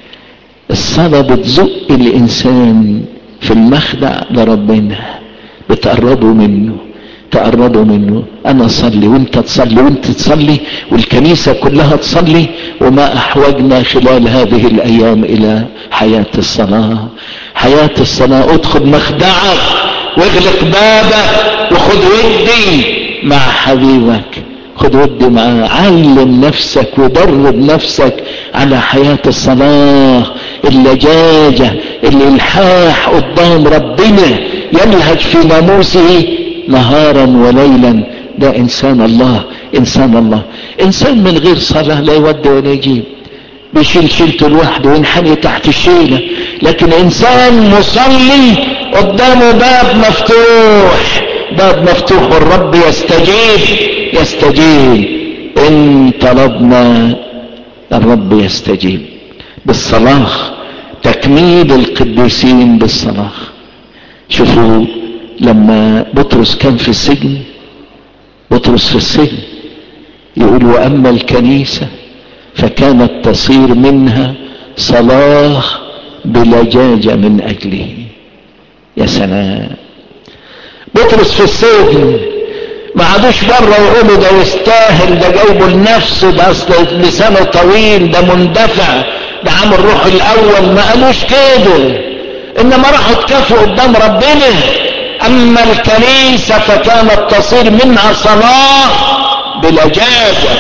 الصلاة بتزق الانسان في المخدع لربنا بتقربوا منه تقربوا منه انا اصلي وانت تصلي وانت تصلي والكنيسة كلها تصلي وما احوجنا خلال هذه الايام الى حياة الصلاة حياة الصلاة ادخل مخدعك واغلق بابك وخد ودي مع حبيبك خد ودي معاه علم نفسك ودرب نفسك على حياة الصلاة اللجاجة الالحاح قدام ربنا يلهج في ناموسه نهارا وليلا ده انسان الله انسان الله انسان من غير صلاة لا يودي ولا يجيب بيشيل شيلته لوحده وينحني تحت الشيلة لكن انسان مصلي قدامه باب مفتوح باب مفتوح والرب يستجيب يستجيب ان طلبنا الرب يستجيب بالصلاة تكميل القديسين بالصلاة شوفوا لما بطرس كان في السجن بطرس في السجن يقول واما الكنيسة فكانت تصير منها صلاة بلجاجة من اجله يا سلام بطرس في السجن ما عادوش بره يقولوا ده يستاهل ده جايبه لنفسه ده اصل لسانه طويل ده مندفع ده عامل روح الاول ما قالوش كده انما راحوا اتكافوا قدام ربنا اما الكنيسة فكانت تصير منها صلاة بلجاجة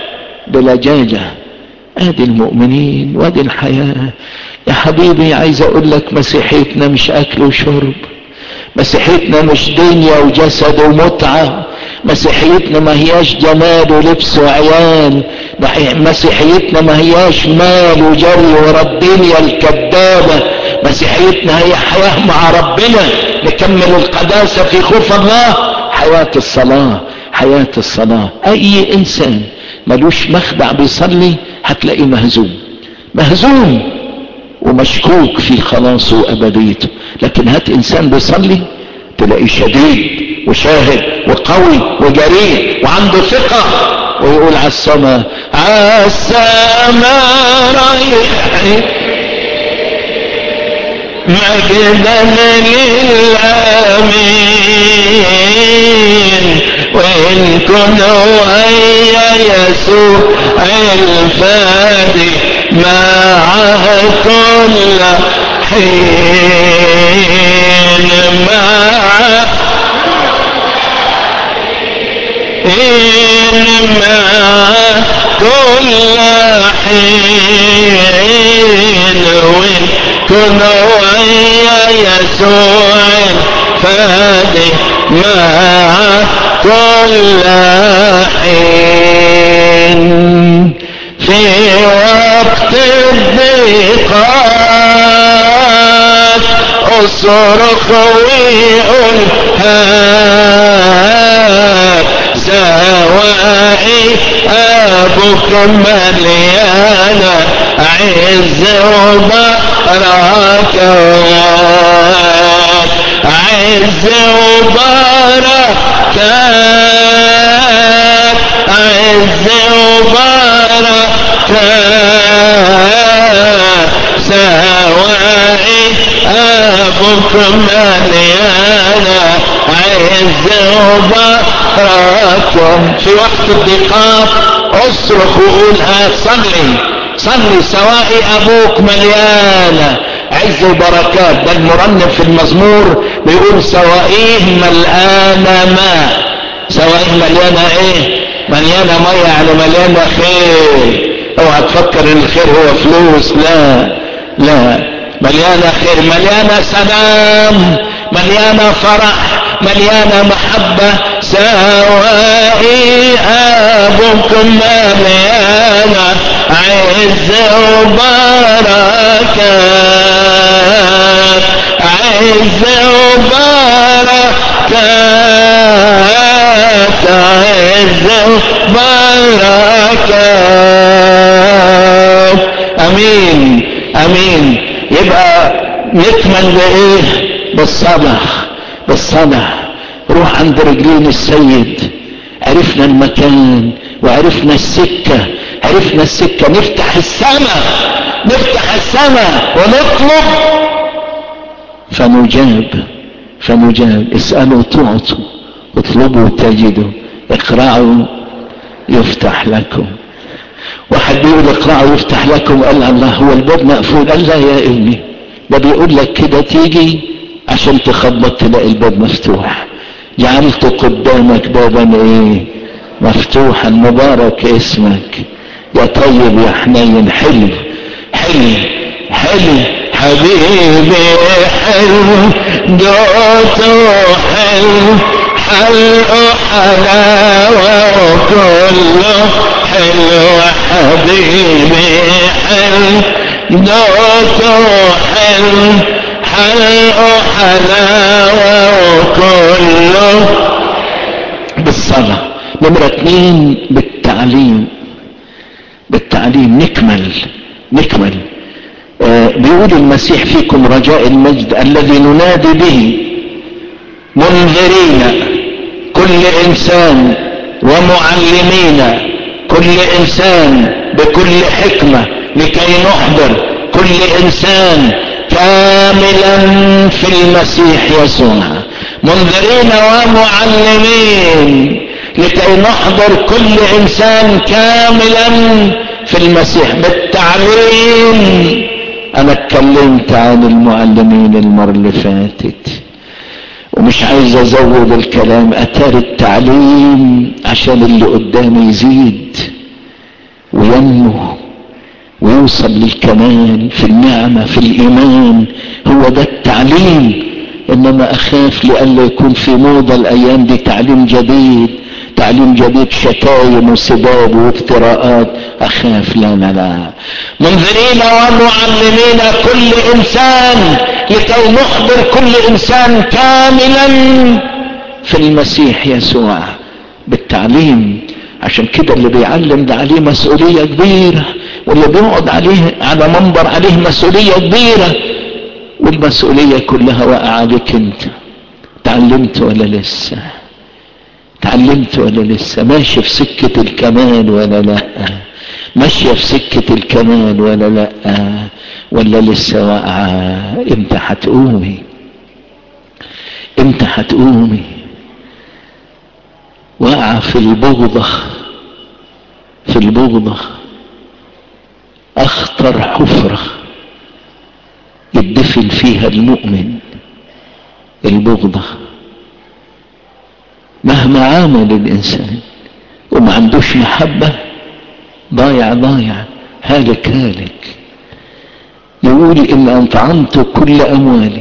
بلجاجة ادي المؤمنين وادي الحياة يا حبيبي عايز اقول لك مسيحيتنا مش اكل وشرب مسيحيتنا مش دنيا وجسد ومتعة مسيحيتنا ما هياش جمال ولبس وعيال مسيحيتنا ما هياش مال وجري ورا الدنيا الكذابة مسيحيتنا هي حياة مع ربنا نكمل القداسة في خوف الله حياة الصلاة حياة الصلاة اي انسان ملوش مخدع بيصلي هتلاقيه مهزوم مهزوم ومشكوك في خلاصه وابديته لكن هات انسان بيصلي تلاقيه شديد وشاهد وقوي وجريء وعنده ثقة ويقول على السماء على السماء رايح مجدا للأمين وإن كنوا هيا يسوع الفادي مع كل حين مع إن مع كل حين وإن كنوا هيا يسوع الفادي مع كل حين في وقت الضيقات اصرخ ويقول هات زوائي ابوك مليانة عز وبركات عز وبركات عز وبركات سوائي ابوك مليانة عز وبركات في وقت الضيقات اصرخ وقول هات صلي صلي سوائي ابوك مليانة عز وبركات ده المرنم في المزمور بيقول سوائيه ملآنة ماء سوائيه مليانة ايه مليانة مية يعني مليانة خير اوعى تفكر ان الخير هو فلوس لا لا مليانة خير مليانة سلام مليانة فرح مليانة محبة سوائي أبوكم مليانة عز وبركات عز وبركات عز وبركات امين امين يبقى نكمل بايه بالصبح بالصبح روح عند رجلين السيد عرفنا المكان وعرفنا السكة عرفنا السكة نفتح السماء نفتح السماء ونطلب فنجاب فنجاب اسألوا تعطوا اطلبوا تجدوا اقرعوا يفتح لكم واحد بيقول اقرعوا يفتح لكم قال الله هو الباب مقفول قال لا يا ابني ده بيقول لك كده تيجي عشان تخبط تلاقي الباب مفتوح جعلت قدامك بابا ايه مفتوحا مبارك اسمك يا طيب يا حنين حلو حلو حلو حبيبي حلو دوته حلو حلو حلاوة وكله حلو حبيبي حلو دوته حلو حلو حلاوة وكله بالصلاة نمرة اتنين بالتعليم بالتعليم نكمل نكمل آه بيقول المسيح فيكم رجاء المجد الذي ننادي به منذرين كل انسان ومعلمين كل انسان بكل حكمة لكي نحضر كل انسان كاملا في المسيح يسوع منذرين ومعلمين لكي نحضر كل انسان كاملا في المسيح بالتعليم انا اتكلمت عن المعلمين المرة اللي فاتت ومش عايز ازود الكلام اتار التعليم عشان اللي قدامي يزيد وينمو ويوصل للكمال في النعمة في الايمان هو ده التعليم انما اخاف لألا يكون في موضة الايام دي تعليم جديد تعليم جديد شتايم وسباب وافتراءات اخاف لا لا لا منذرين ومعلمين كل انسان لكي نحضر كل انسان كاملا في المسيح يسوع بالتعليم عشان كده اللي بيعلم ده عليه مسؤولية كبيرة واللي بيقعد عليه على منبر عليه مسؤولية كبيرة والمسؤولية كلها واقعة عليك انت تعلمت ولا لسه تعلمت ولا لسه ماشي في سكة الكمال ولا لا ماشية في سكة الكمال ولا لا ولا لسه واقعة امتى هتقومي امتى هتقومي واقعة في البغضة في البغضة اخطر حفرة يدفن فيها المؤمن البغضة مهما عامل الانسان وما عندوش محبة ضايع ضايع هالك هالك يقول ان انطعمت كل اموالي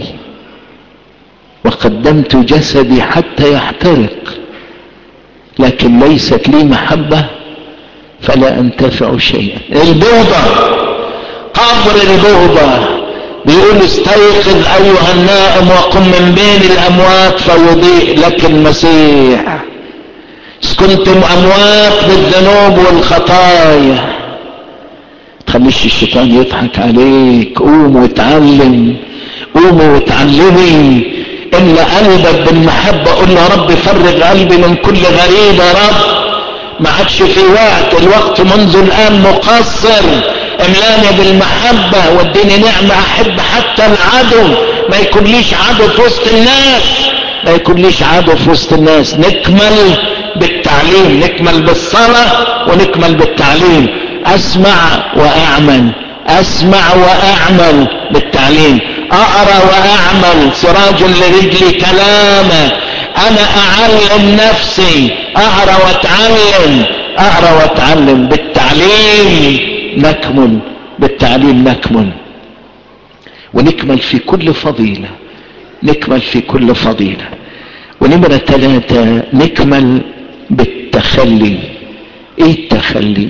وقدمت جسدي حتى يحترق لكن ليست لي محبة فلا انتفع شيئا البغضة قبر البغضة بيقول استيقظ ايها النائم وقم من بين الاموات فيضيء لك المسيح إذ كنتم اموات بالذنوب والخطايا تخليش الشيطان يضحك عليك قوم واتعلم قوم واتعلمي املى قلبك بالمحبة قول يا رب فرغ قلبي من كل غريب يا رب ما عادش في وقت الوقت منذ الان مقصر املاني بالمحبة واديني نعمة احب حتى العدو ما يكونليش عدو في وسط الناس ما يكونليش عدو في وسط الناس نكمل بالتعليم نكمل بالصلاة ونكمل بالتعليم اسمع واعمل اسمع واعمل بالتعليم اقرا واعمل سراج لرجلي كلامه انا اعلم نفسي اقرا واتعلم اقرا واتعلم بالتعليم نكمل بالتعليم نكمل ونكمل في كل فضيلة نكمل في كل فضيلة ونمرة ثلاثة نكمل بالتخلي ايه التخلي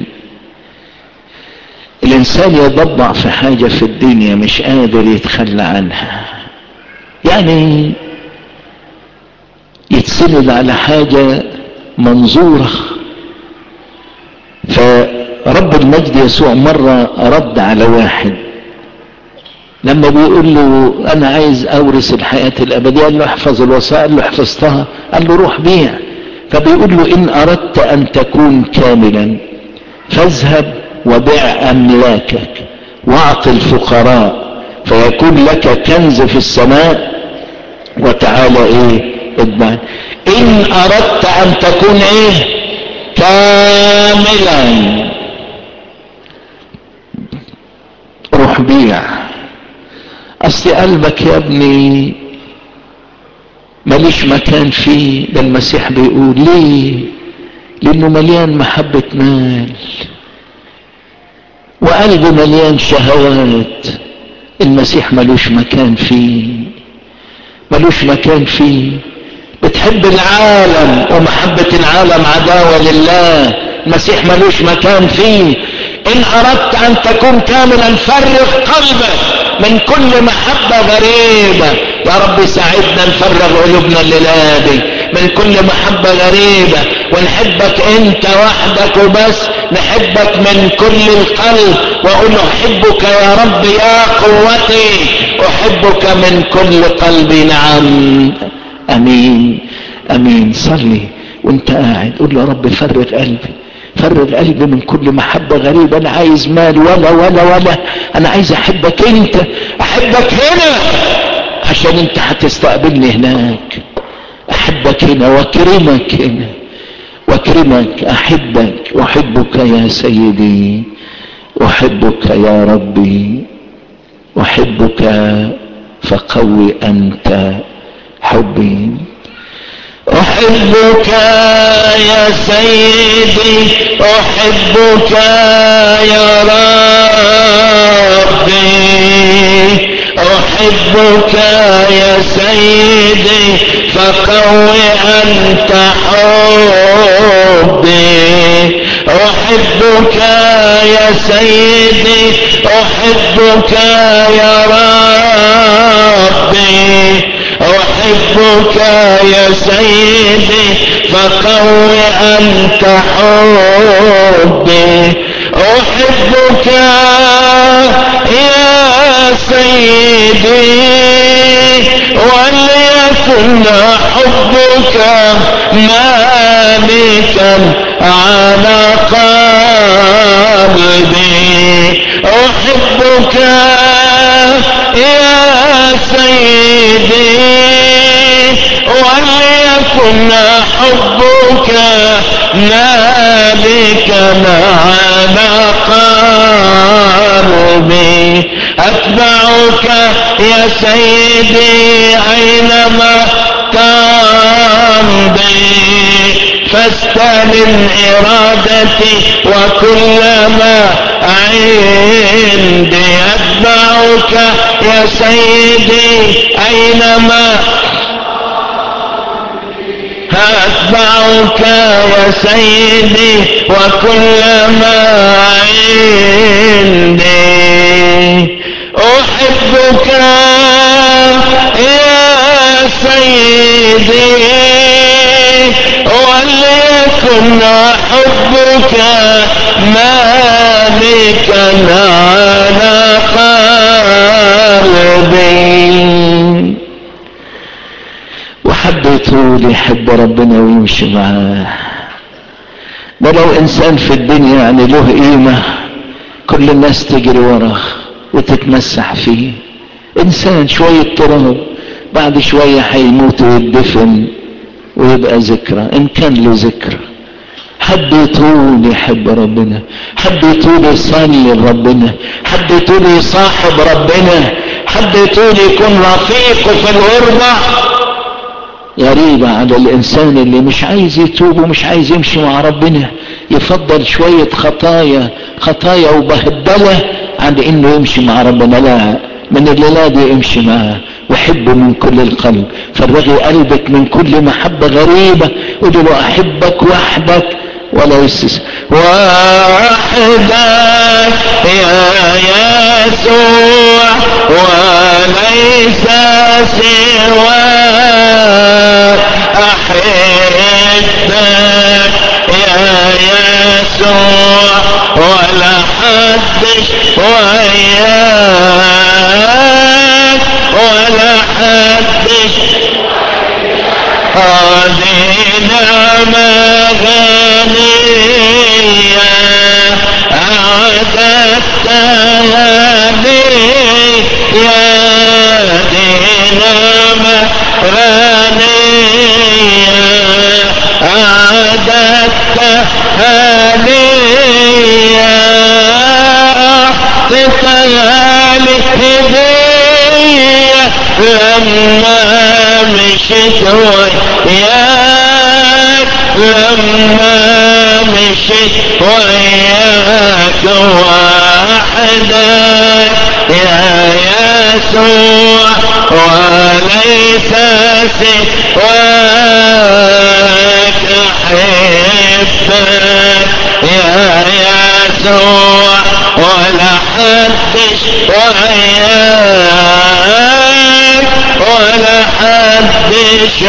الانسان يضبع في حاجة في الدنيا مش قادر يتخلى عنها يعني يتسند على حاجة منظورة فرب المجد يسوع مرة رد على واحد لما بيقول له انا عايز اورث الحياة الابدية قال له احفظ الوصايا قال له حفظتها قال له روح بيع فبيقول له ان اردت ان تكون كاملا فاذهب وبع املاكك واعط الفقراء فيكون لك كنز في السماء وتعالى ايه اتبعني ان اردت ان تكون ايه كاملا روح بيع اصل قلبك يا ابني ماليش مكان فيه ده المسيح بيقول ليه لانه مليان محبة مال وقلبه مليان شهوات المسيح ملوش مكان فيه ملوش مكان فيه بتحب العالم ومحبة العالم عداوة لله المسيح ملوش مكان فيه ان اردت ان تكون كاملا فرغ قلبك من كل محبة غريبة يا رب ساعدنا نفرغ قلوبنا الليلة دي من كل محبة غريبة ونحبك انت وحدك وبس نحبك من كل القلب واقول احبك يا رب يا قوتي احبك من كل قلبي نعم امين امين صلي وانت قاعد قول له يا رب فرغ قلبي فرغ قلبي من كل محبة غريبة انا عايز مال ولا ولا ولا انا عايز احبك انت احبك هنا عشان انت هتستقبلني هناك احبك هنا واكرمك هنا واكرمك احبك احبك يا سيدي احبك يا ربي احبك فقوي انت حبي احبك يا سيدي احبك يا ربي احبك يا سيدي فقوي انت حبي احبك يا سيدي احبك يا ربي احبك يا سيدي فقوي انت حبي احبك يا سيدي وليكن حبك مالكا على قلبي احبك يا سيدي وليكن حبك مالكا على قلبي اتبعك يا سيدي اينما تمضي فاستلم ارادتي وكل ما عندي اتبعك يا سيدي اينما أتبعك يا سيدي وكل ما عندي أحبك يا سيدي وليكن حبك مالكا على قلبي وحد يطول يحب ربنا ويمشي معاه ده لو انسان في الدنيا يعني له قيمة كل الناس تجري وراه وتتمسح فيه انسان شوية تراب بعد شوية هيموت ويدفن ويبقى ذكرى ان كان له ذكرى حد يطول يحب ربنا حد يطول يصلي لربنا حد يطول يصاحب ربنا حد يطول يكون رفيقه في الغربة غريبة على الإنسان اللي مش عايز يتوب ومش عايز يمشي مع ربنا يفضل شوية خطايا خطايا وبهدلة عن انه يمشي مع ربنا لا من الليلة دي امشي معاه وحبه من كل القلب فرغي قلبك من كل محبة غريبة قولي له احبك وحدك ولا يسس وحدك يا يسوع وليس سواك احبك يا يسوع ولا حدش وياك ولا حدش هذه نعمة غنية أعددتها لي يا دي نعمة غنية أعددتها لي أعطيتها لي هدية لما مشيت وياك لما مشيت وياك وحدك يا يسوع وليس سواك احبك يا يسوع ولا حدش وياك ولا حدش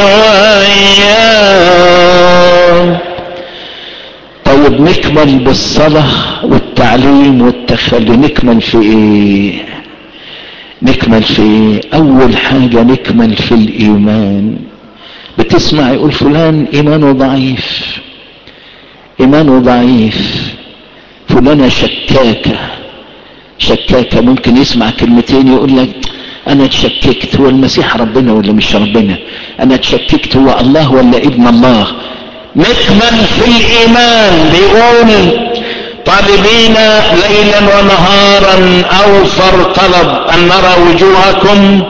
وياك طيب نكمل بالصلاة والتعليم والتخلي نكمل في ايه نكمل في ايه اول حاجة نكمل في الايمان بتسمع يقول فلان ايمانه ضعيف ايمانه ضعيف فلانة شكاكة شكاكة ممكن يسمع كلمتين يقول لك انا اتشككت هو المسيح ربنا ولا مش ربنا انا اتشككت هو الله ولا ابن الله نكمل في الايمان بيقول طالبين ليلا ونهارا اوفر طلب ان نرى وجوهكم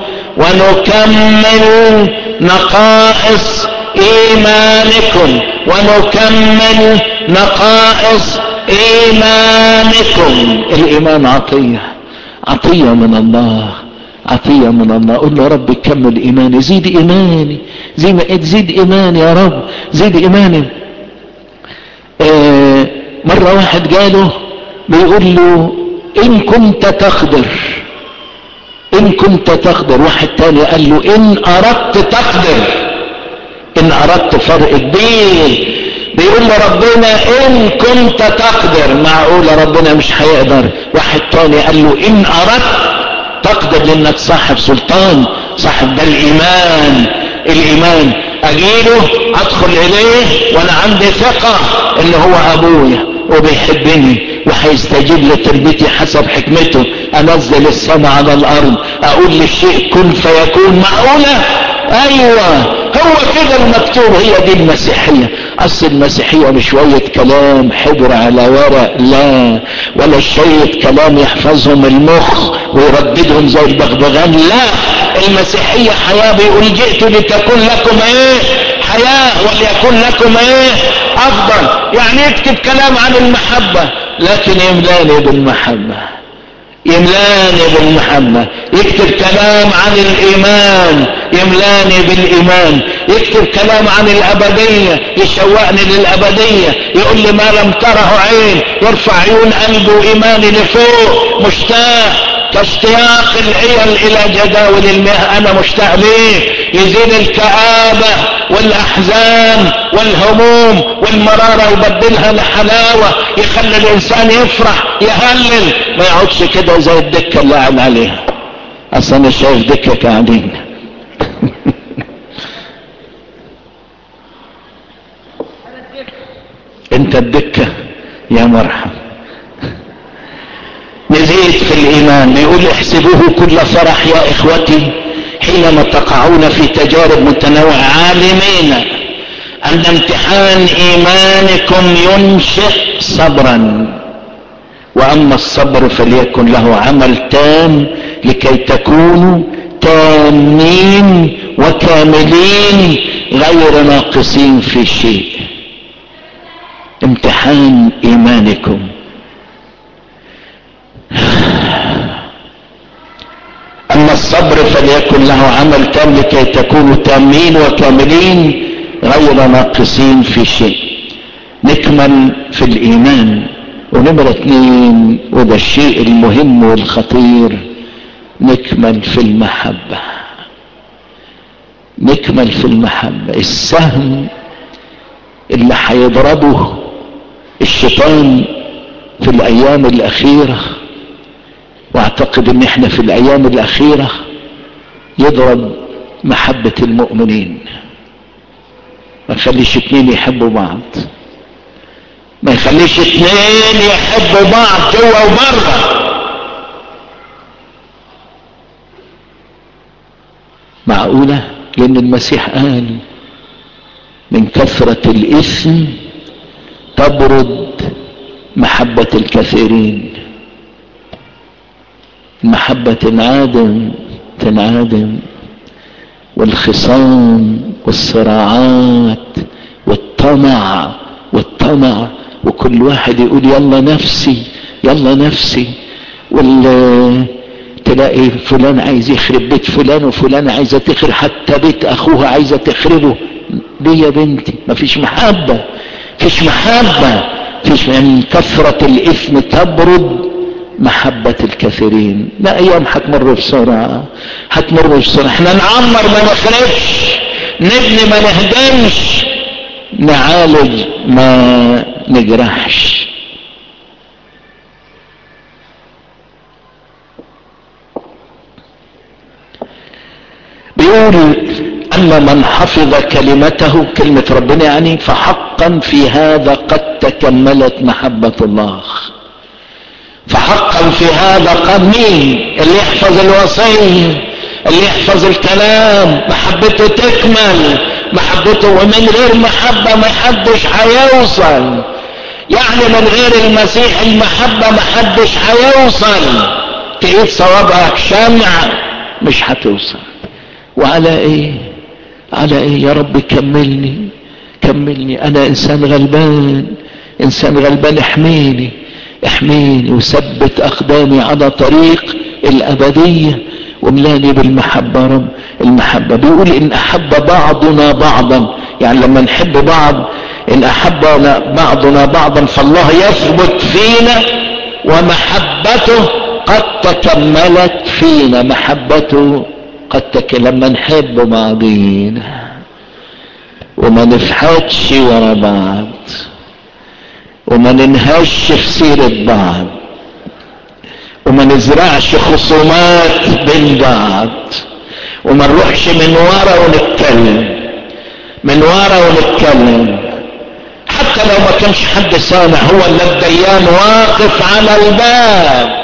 ونكمل نقائص ايمانكم ونكمل نقائص ايمانكم الايمان عطية عطية من الله عطية من الله قل له رب كمل ايماني زيد ايماني زي ما تزيد ايماني يا رب زيد ايماني آه مرة واحد قاله بيقول له ان كنت تقدر ان كنت تقدر واحد تاني قال له ان اردت تقدر ان اردت فرق كبير بيقول له ربنا ان كنت تقدر معقولة ربنا مش هيقدر واحد تاني قال له ان اردت تقدر لانك صاحب سلطان صاحب ده الايمان الايمان اجيله ادخل اليه وانا عندي ثقة ان هو ابويا وبيحبني وهيستجيب لتربيتي حسب حكمته انزل السماء على الارض اقول للشيء كن فيكون معقولة ايوه هو كده المكتوب هي دي المسيحية اصل المسيحية مش شوية كلام حبر على ورق لا ولا شوية كلام يحفظهم المخ ويرددهم زي البغبغان لا المسيحية حياة بيقول جئت لتكون لكم ايه حياة وليكن لكم ايه افضل يعني يكتب كلام عن المحبة لكن يملاني بالمحبة يملاني بالمحبة يكتب كلام عن الايمان يملاني بالايمان يكتب كلام عن الابدية يشوقني للابدية يقول لي ما لم تره عين يرفع عيون قلبي وايماني لفوق مشتاق كاشتياق العيال الى جداول المياه انا مشتاق ليه يزيل الكآبة والاحزان والهموم والمرارة يبدلها لحلاوة يخلي الانسان يفرح يهلل ما يقعدش كده زي الدكة اللي قاعد عليها اصل انا شايف دكة قاعدين انت الدكة يا مرحب نزيد في الايمان بيقول احسبوه كل فرح يا اخوتي حينما تقعون في تجارب متنوعة عالمين ان امتحان ايمانكم ينشئ صبرا واما الصبر فليكن له عمل تام لكي تكونوا تامين وكاملين غير ناقصين في شيء امتحان ايمانكم يكن له عمل تام لكي تكونوا تامين وكاملين غير ناقصين في شيء نكمل في الايمان ونمرة اتنين وده الشيء المهم والخطير نكمل في المحبة نكمل في المحبة السهم اللي هيضربه الشيطان في الايام الاخيرة واعتقد ان احنا في الايام الاخيرة يضرب محبة المؤمنين ما يخليش اتنين يحبوا بعض ما يخليش اتنين يحبوا بعض جوا وبره معقولة لان المسيح قال من كثرة الاثم تبرد محبة الكثيرين المحبة تنعدم تنعدم والخصام والصراعات والطمع والطمع وكل واحد يقول يلا نفسي يلا نفسي وال تلاقي فلان عايز يخرب بيت فلان وفلان عايزه تخرب حتى بيت اخوها عايزه تخربه ليه يا بنتي مفيش محبه مفيش محبه مفيش من كثره الاثم تبرد محبة الكثيرين لا ايام هتمر بسرعة هتمر بسرعة احنا نعمر ما نخربش نبني ما نهدمش نعالج ما نجرحش بيقول اما من حفظ كلمته كلمة ربنا يعني فحقا في هذا قد تكملت محبة الله فحقا في هذا قد مين اللي يحفظ الوصية اللي يحفظ الكلام محبته تكمل محبته ومن غير محبة ما حدش هيوصل يعني من غير المسيح المحبة ما حدش هيوصل تعيد صوابعك شمع مش هتوصل وعلى ايه على ايه يا رب كملني كملني انا انسان غلبان انسان غلبان احميني احميني وثبت اقدامي على طريق الابدية وملاني بالمحبة رب المحبة بيقول ان احب بعضنا بعضا يعني لما نحب بعض ان احب بعضنا بعضا فالله يثبت فينا ومحبته قد تكملت فينا محبته قد تك لما نحب بعضينا وما نفحتش ورا بعض وما ننهش في سيرة بعض وما نزرعش خصومات بين بعض وما نروحش من ورا ونتكلم من ورا ونتكلم حتى لو ما كانش حد سامع هو اللي الديان واقف على الباب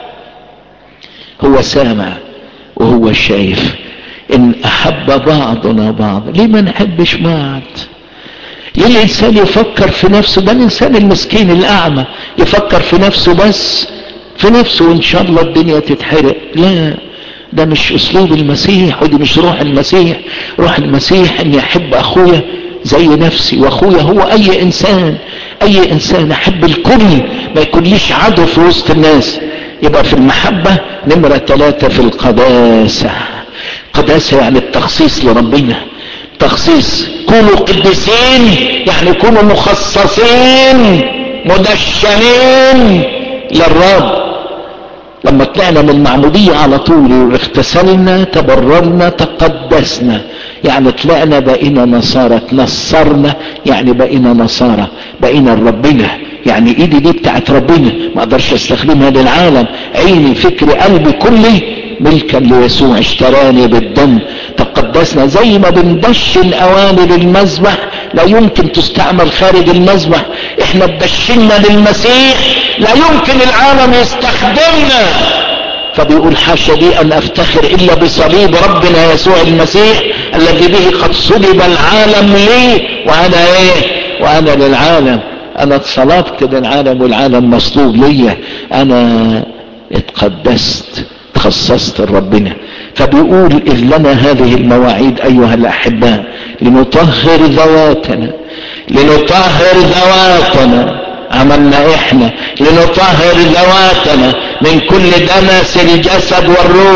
هو سامع وهو شايف ان احب بعضنا بعض ليه ما نحبش بعض ليه الانسان يفكر في نفسه ده الانسان المسكين الاعمى يفكر في نفسه بس في نفسه وان شاء الله الدنيا تتحرق لا ده مش اسلوب المسيح ودي مش روح المسيح روح المسيح اني احب اخويا زي نفسي واخويا هو اي انسان اي انسان احب الكل ما يكونليش عدو في وسط الناس يبقى في المحبة نمرة ثلاثة في القداسة قداسة يعني التخصيص لربنا تخصيص كونوا قديسين يعني كونوا مخصصين مدشنين للرب لما طلعنا من المعمودية على طول اغتسلنا تبررنا تقدسنا يعني طلعنا بقينا نصارى تنصرنا يعني بقينا نصارى بقينا ربنا يعني ايدي دي بتاعت ربنا ما اقدرش استخدمها للعالم عيني فكري قلبي كلي ملكا ليسوع اشتراني بالدم تقدسنا زي ما بندشن اواني للمذبح لا يمكن تستعمل خارج المذبح احنا بدشنا للمسيح لا يمكن العالم يستخدمنا فبيقول حاشا لي ان افتخر الا بصليب ربنا يسوع المسيح الذي به قد صلب العالم لي وانا ايه وانا للعالم انا اتصلبت للعالم والعالم مصلوب ليا انا اتقدست تخصصت لربنا فبيقول اذ لنا هذه المواعيد ايها الاحباء لنطهر ذواتنا لنطهر ذواتنا عملنا احنا لنطهر ذواتنا من كل دنس الجسد والروح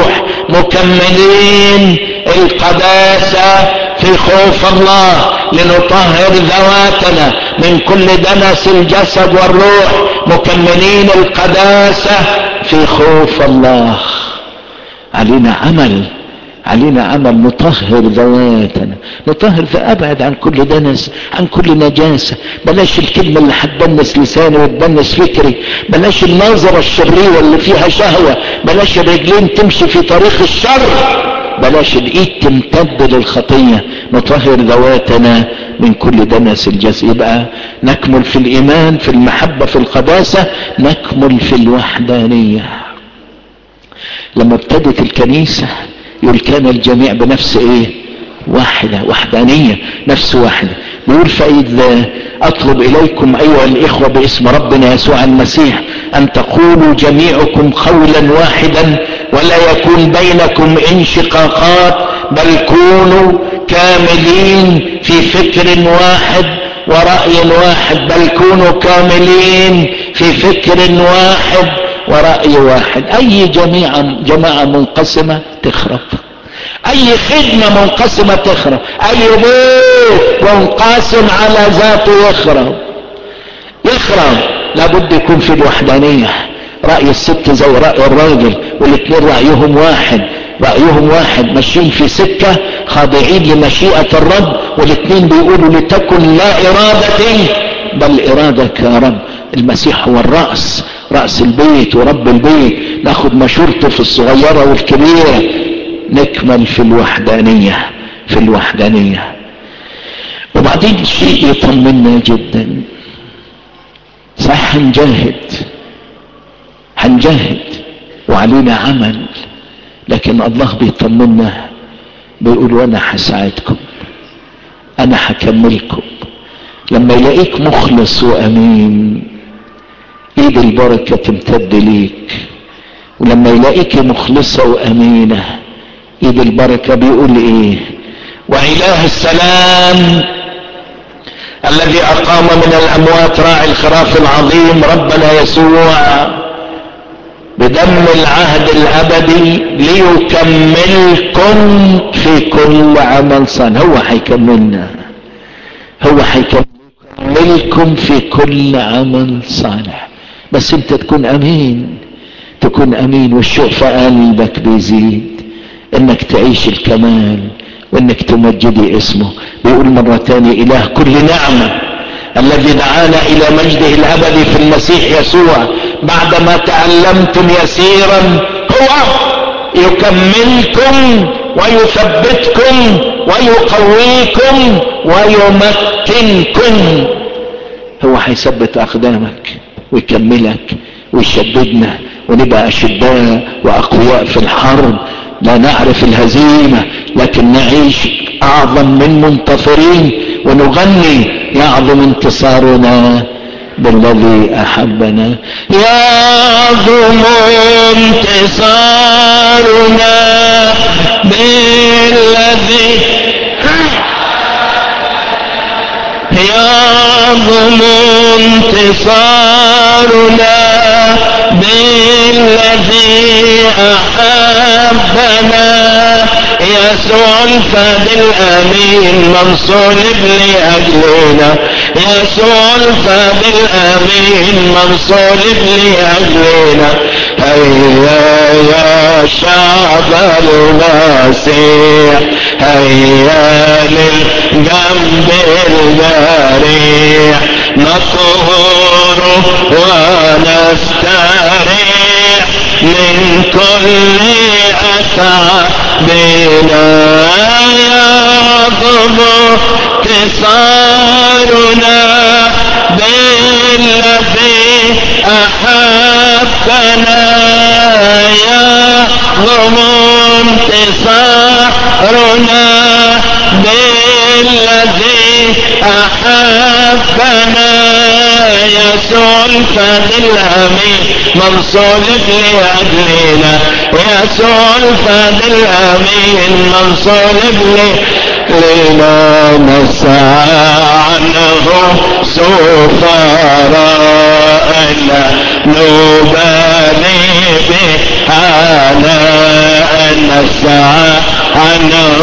مكملين القداسة في خوف الله لنطهر ذواتنا من كل دنس الجسد والروح مكملين القداسة في خوف الله علينا عمل علينا عمل نطهر ذواتنا نطهر فابعد عن كل دنس عن كل نجاسة بلاش الكلمة اللي هتدنس لساني وتدنس فكري بلاش النظرة الشريرة اللي فيها شهوة بلاش الرجلين تمشي في طريق الشر بلاش الايد تمتد للخطية نطهر ذواتنا من كل دنس الجسد يبقى نكمل في الايمان في المحبة في القداسة نكمل في الوحدانية لما ابتدت الكنيسة يقول كان الجميع بنفس ايه واحدة وحدانية نفس واحدة بيقول فإذا أطلب إليكم أيها الإخوة باسم ربنا يسوع المسيح أن تقولوا جميعكم قولا واحدا ولا يكون بينكم انشقاقات بل كونوا كاملين في فكر واحد ورأي واحد بل كونوا كاملين في فكر واحد ورأي واحد أي جميعا جماعة منقسمة تخرب أي خدمة منقسمة تخرب أي بيت منقسم على ذاته يخرب يخرب لابد يكون في الوحدانية رأي الست زي رأي الراجل والاثنين رأيهم واحد رأيهم واحد ماشيين في سكة خاضعين لمشيئة الرب والاثنين بيقولوا لتكن لا إرادتي بل إرادك يا رب المسيح هو الرأس رأس البيت ورب البيت ناخد مشورته في الصغيرة والكبيرة نكمل في الوحدانية في الوحدانية وبعدين شيء يطمنا جدا صح هنجاهد هنجاهد وعلينا عمل لكن الله بيطمنا بيقول وانا هساعدكم انا هكملكم لما يلاقيك مخلص وامين ايد البركة تمتد ليك ولما يلاقيك مخلصة وامينة ايد البركة بيقول ايه واله السلام الذي اقام من الاموات راعي الخراف العظيم ربنا يسوع بدم العهد الابدي ليكملكم في كل عمل صالح هو هيكملنا هو هيكملكم في كل عمل صالح بس انت تكون امين تكون امين والشوق في قلبك بيزيد انك تعيش الكمال وانك تمجدي اسمه بيقول مرة تانية اله كل نعمة الذي دعانا الى مجده الابدي في المسيح يسوع بعدما تألمتم يسيرا هو يكملكم ويثبتكم ويقويكم ويمكنكم هو هيثبت اقدامك ويكملك ويشددنا ونبقى اشداء واقوياء في الحرب لا نعرف الهزيمة لكن نعيش اعظم من منتصرين ونغني يعظم انتصارنا بالذي احبنا يعظم انتصارنا بالذي يعظم انتصارنا بالذي احبنا يسوع الفاد الامين من صلب لاجلنا يسوع الفاد الامين من صلب لاجلنا هيا يا شعب المسيح هيا للجنب الجريح نطهر ونستريح من كل أتعبنا يعظم انتصارنا بالذي أحبنا يعظم انتصارنا بالذي أحبنا يسوع الفاد الأمين من صلب لأجلنا يسوع الفاد الأمين من صلب لنا نسعى عنه سفراءنا نبالي بحالانا وسع عنه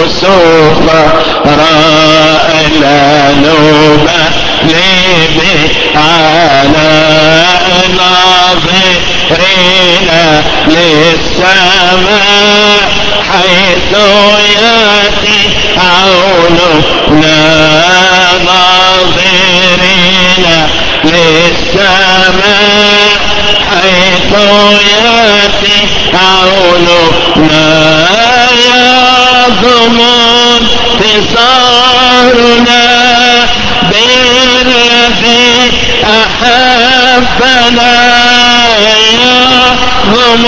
سفراء لا نبالي على ناظرين للسماء حيث ياتي عوننا ناظرين للسماء حيث ياتي عوننا يعظم انتصارنا بالذي احبنا يعظم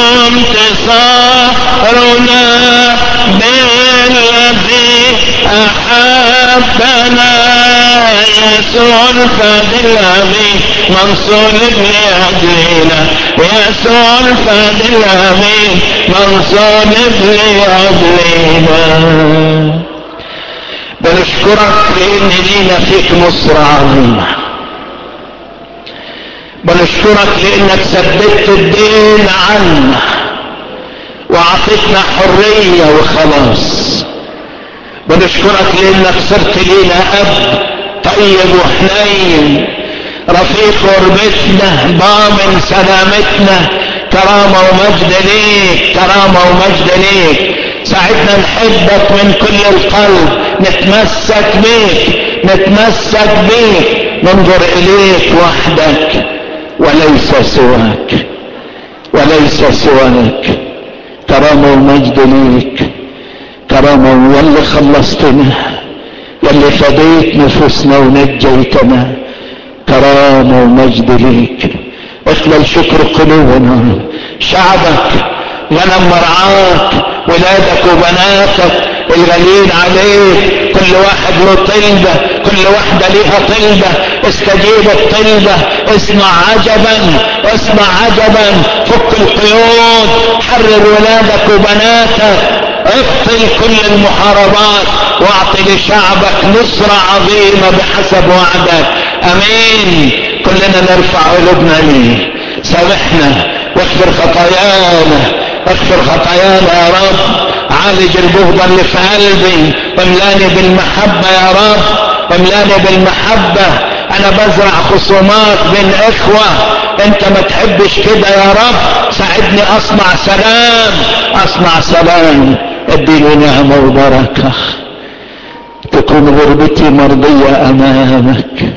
انتصارنا بالذي احبنا يسوع الفاد الامين منصور لاجلنا يسوع الفاد الامين منصور لاجلنا بنشكرك لان لينا فيك نصرة عظيمة بنشكرك لانك سددت الدين عنا واعطيتنا حرية وخلاص بنشكرك لانك صرت لينا اب طيب وحنين رفيق غربتنا ضامن سلامتنا كرامة ومجد ليك كرامة ومجد ليك ساعدنا نحبك من كل القلب نتمسك بيك نتمسك بيك ننظر اليك وحدك وليس سواك وليس سواك كرامة ومجد ليك كرامة واللي خلصتنا يلي فديت نفوسنا ونجيتنا كرامة ومجد ليك اقبل شكر قلوبنا شعبك غنم مرعاك ولادك وبناتك الغاليين عليك كل واحد له طلبة كل واحدة ليها طلبة استجيب الطلبة اسمع عجبا اسمع عجبا فك القيود حرر ولادك وبناتك ابطل كل المحاربات واعطي لشعبك نصرة عظيمة بحسب وعدك امين كلنا نرفع قلوبنا ليه سامحنا واغفر خطايانا اغفر خطايانا يا رب عالج البغضة اللي في قلبي واملاني بالمحبة يا رب واملاني بالمحبة انا بزرع خصومات بين اخوة انت ما تحبش كده يا رب ساعدني اصنع سلام اصنع سلام اديني نعمة وبركة تكون غربتي مرضية امامك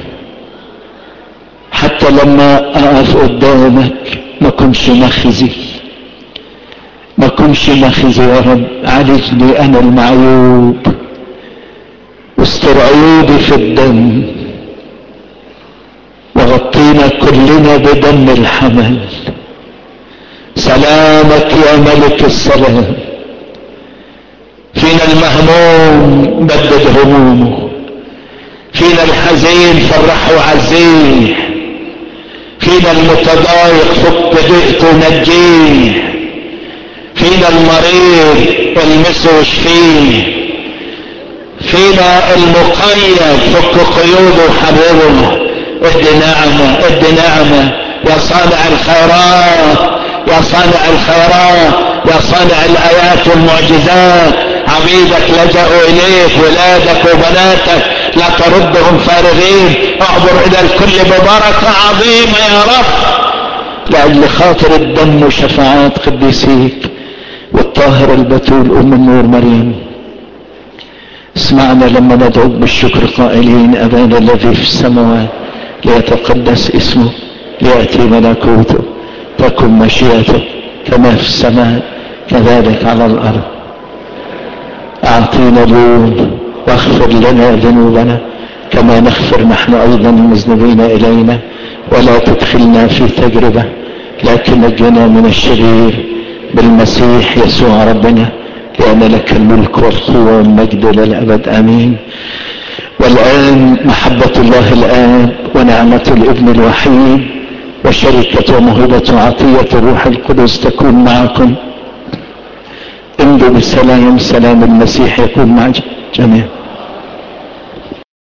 حتى لما اقف قدامك ما كنش مخزي ما كنش مخزي يا رب عالجني انا المعيوب واستر عيوبي في الدم وغطينا كلنا بدم الحمل سلامك يا ملك السلام فينا المهموم بدد همومه فينا الحزين فرحه وعزيه فينا المتضايق فك ضيقته ونجيه فينا المريض المسه واشفيه فينا المقيد فك قيوده وحرره ادي نعمة ادي نعمة يا صانع الخيرات يا صانع الخيرات يا صانع الايات والمعجزات عبيدك لجأوا اليك ولادك وبناتك لا تردهم فارغين اعبر الى الكل ببركة عظيمة يا رب لأجل خاطر الدم وشفاعات قديسيك والطاهر البتول ام النور مريم اسمعنا لما ندعوك بالشكر قائلين ابانا الذي في السماوات ليتقدس اسمه ليأتي ملكوته تكن مشيئته كما في السماء كذلك على الأرض أعطينا اليوم واغفر لنا ذنوبنا كما نغفر نحن أيضا المذنبين إلينا ولا تدخلنا في تجربة لكن نجنا من الشرير بالمسيح يسوع ربنا لأن لك الملك والقوة والمجد للأبد آمين والآن محبة الله الآب ونعمة الابن الوحيد وشركة وموهبة عطية الروح القدس تكون معكم امضوا بسلام سلام المسيح يكون مع جميع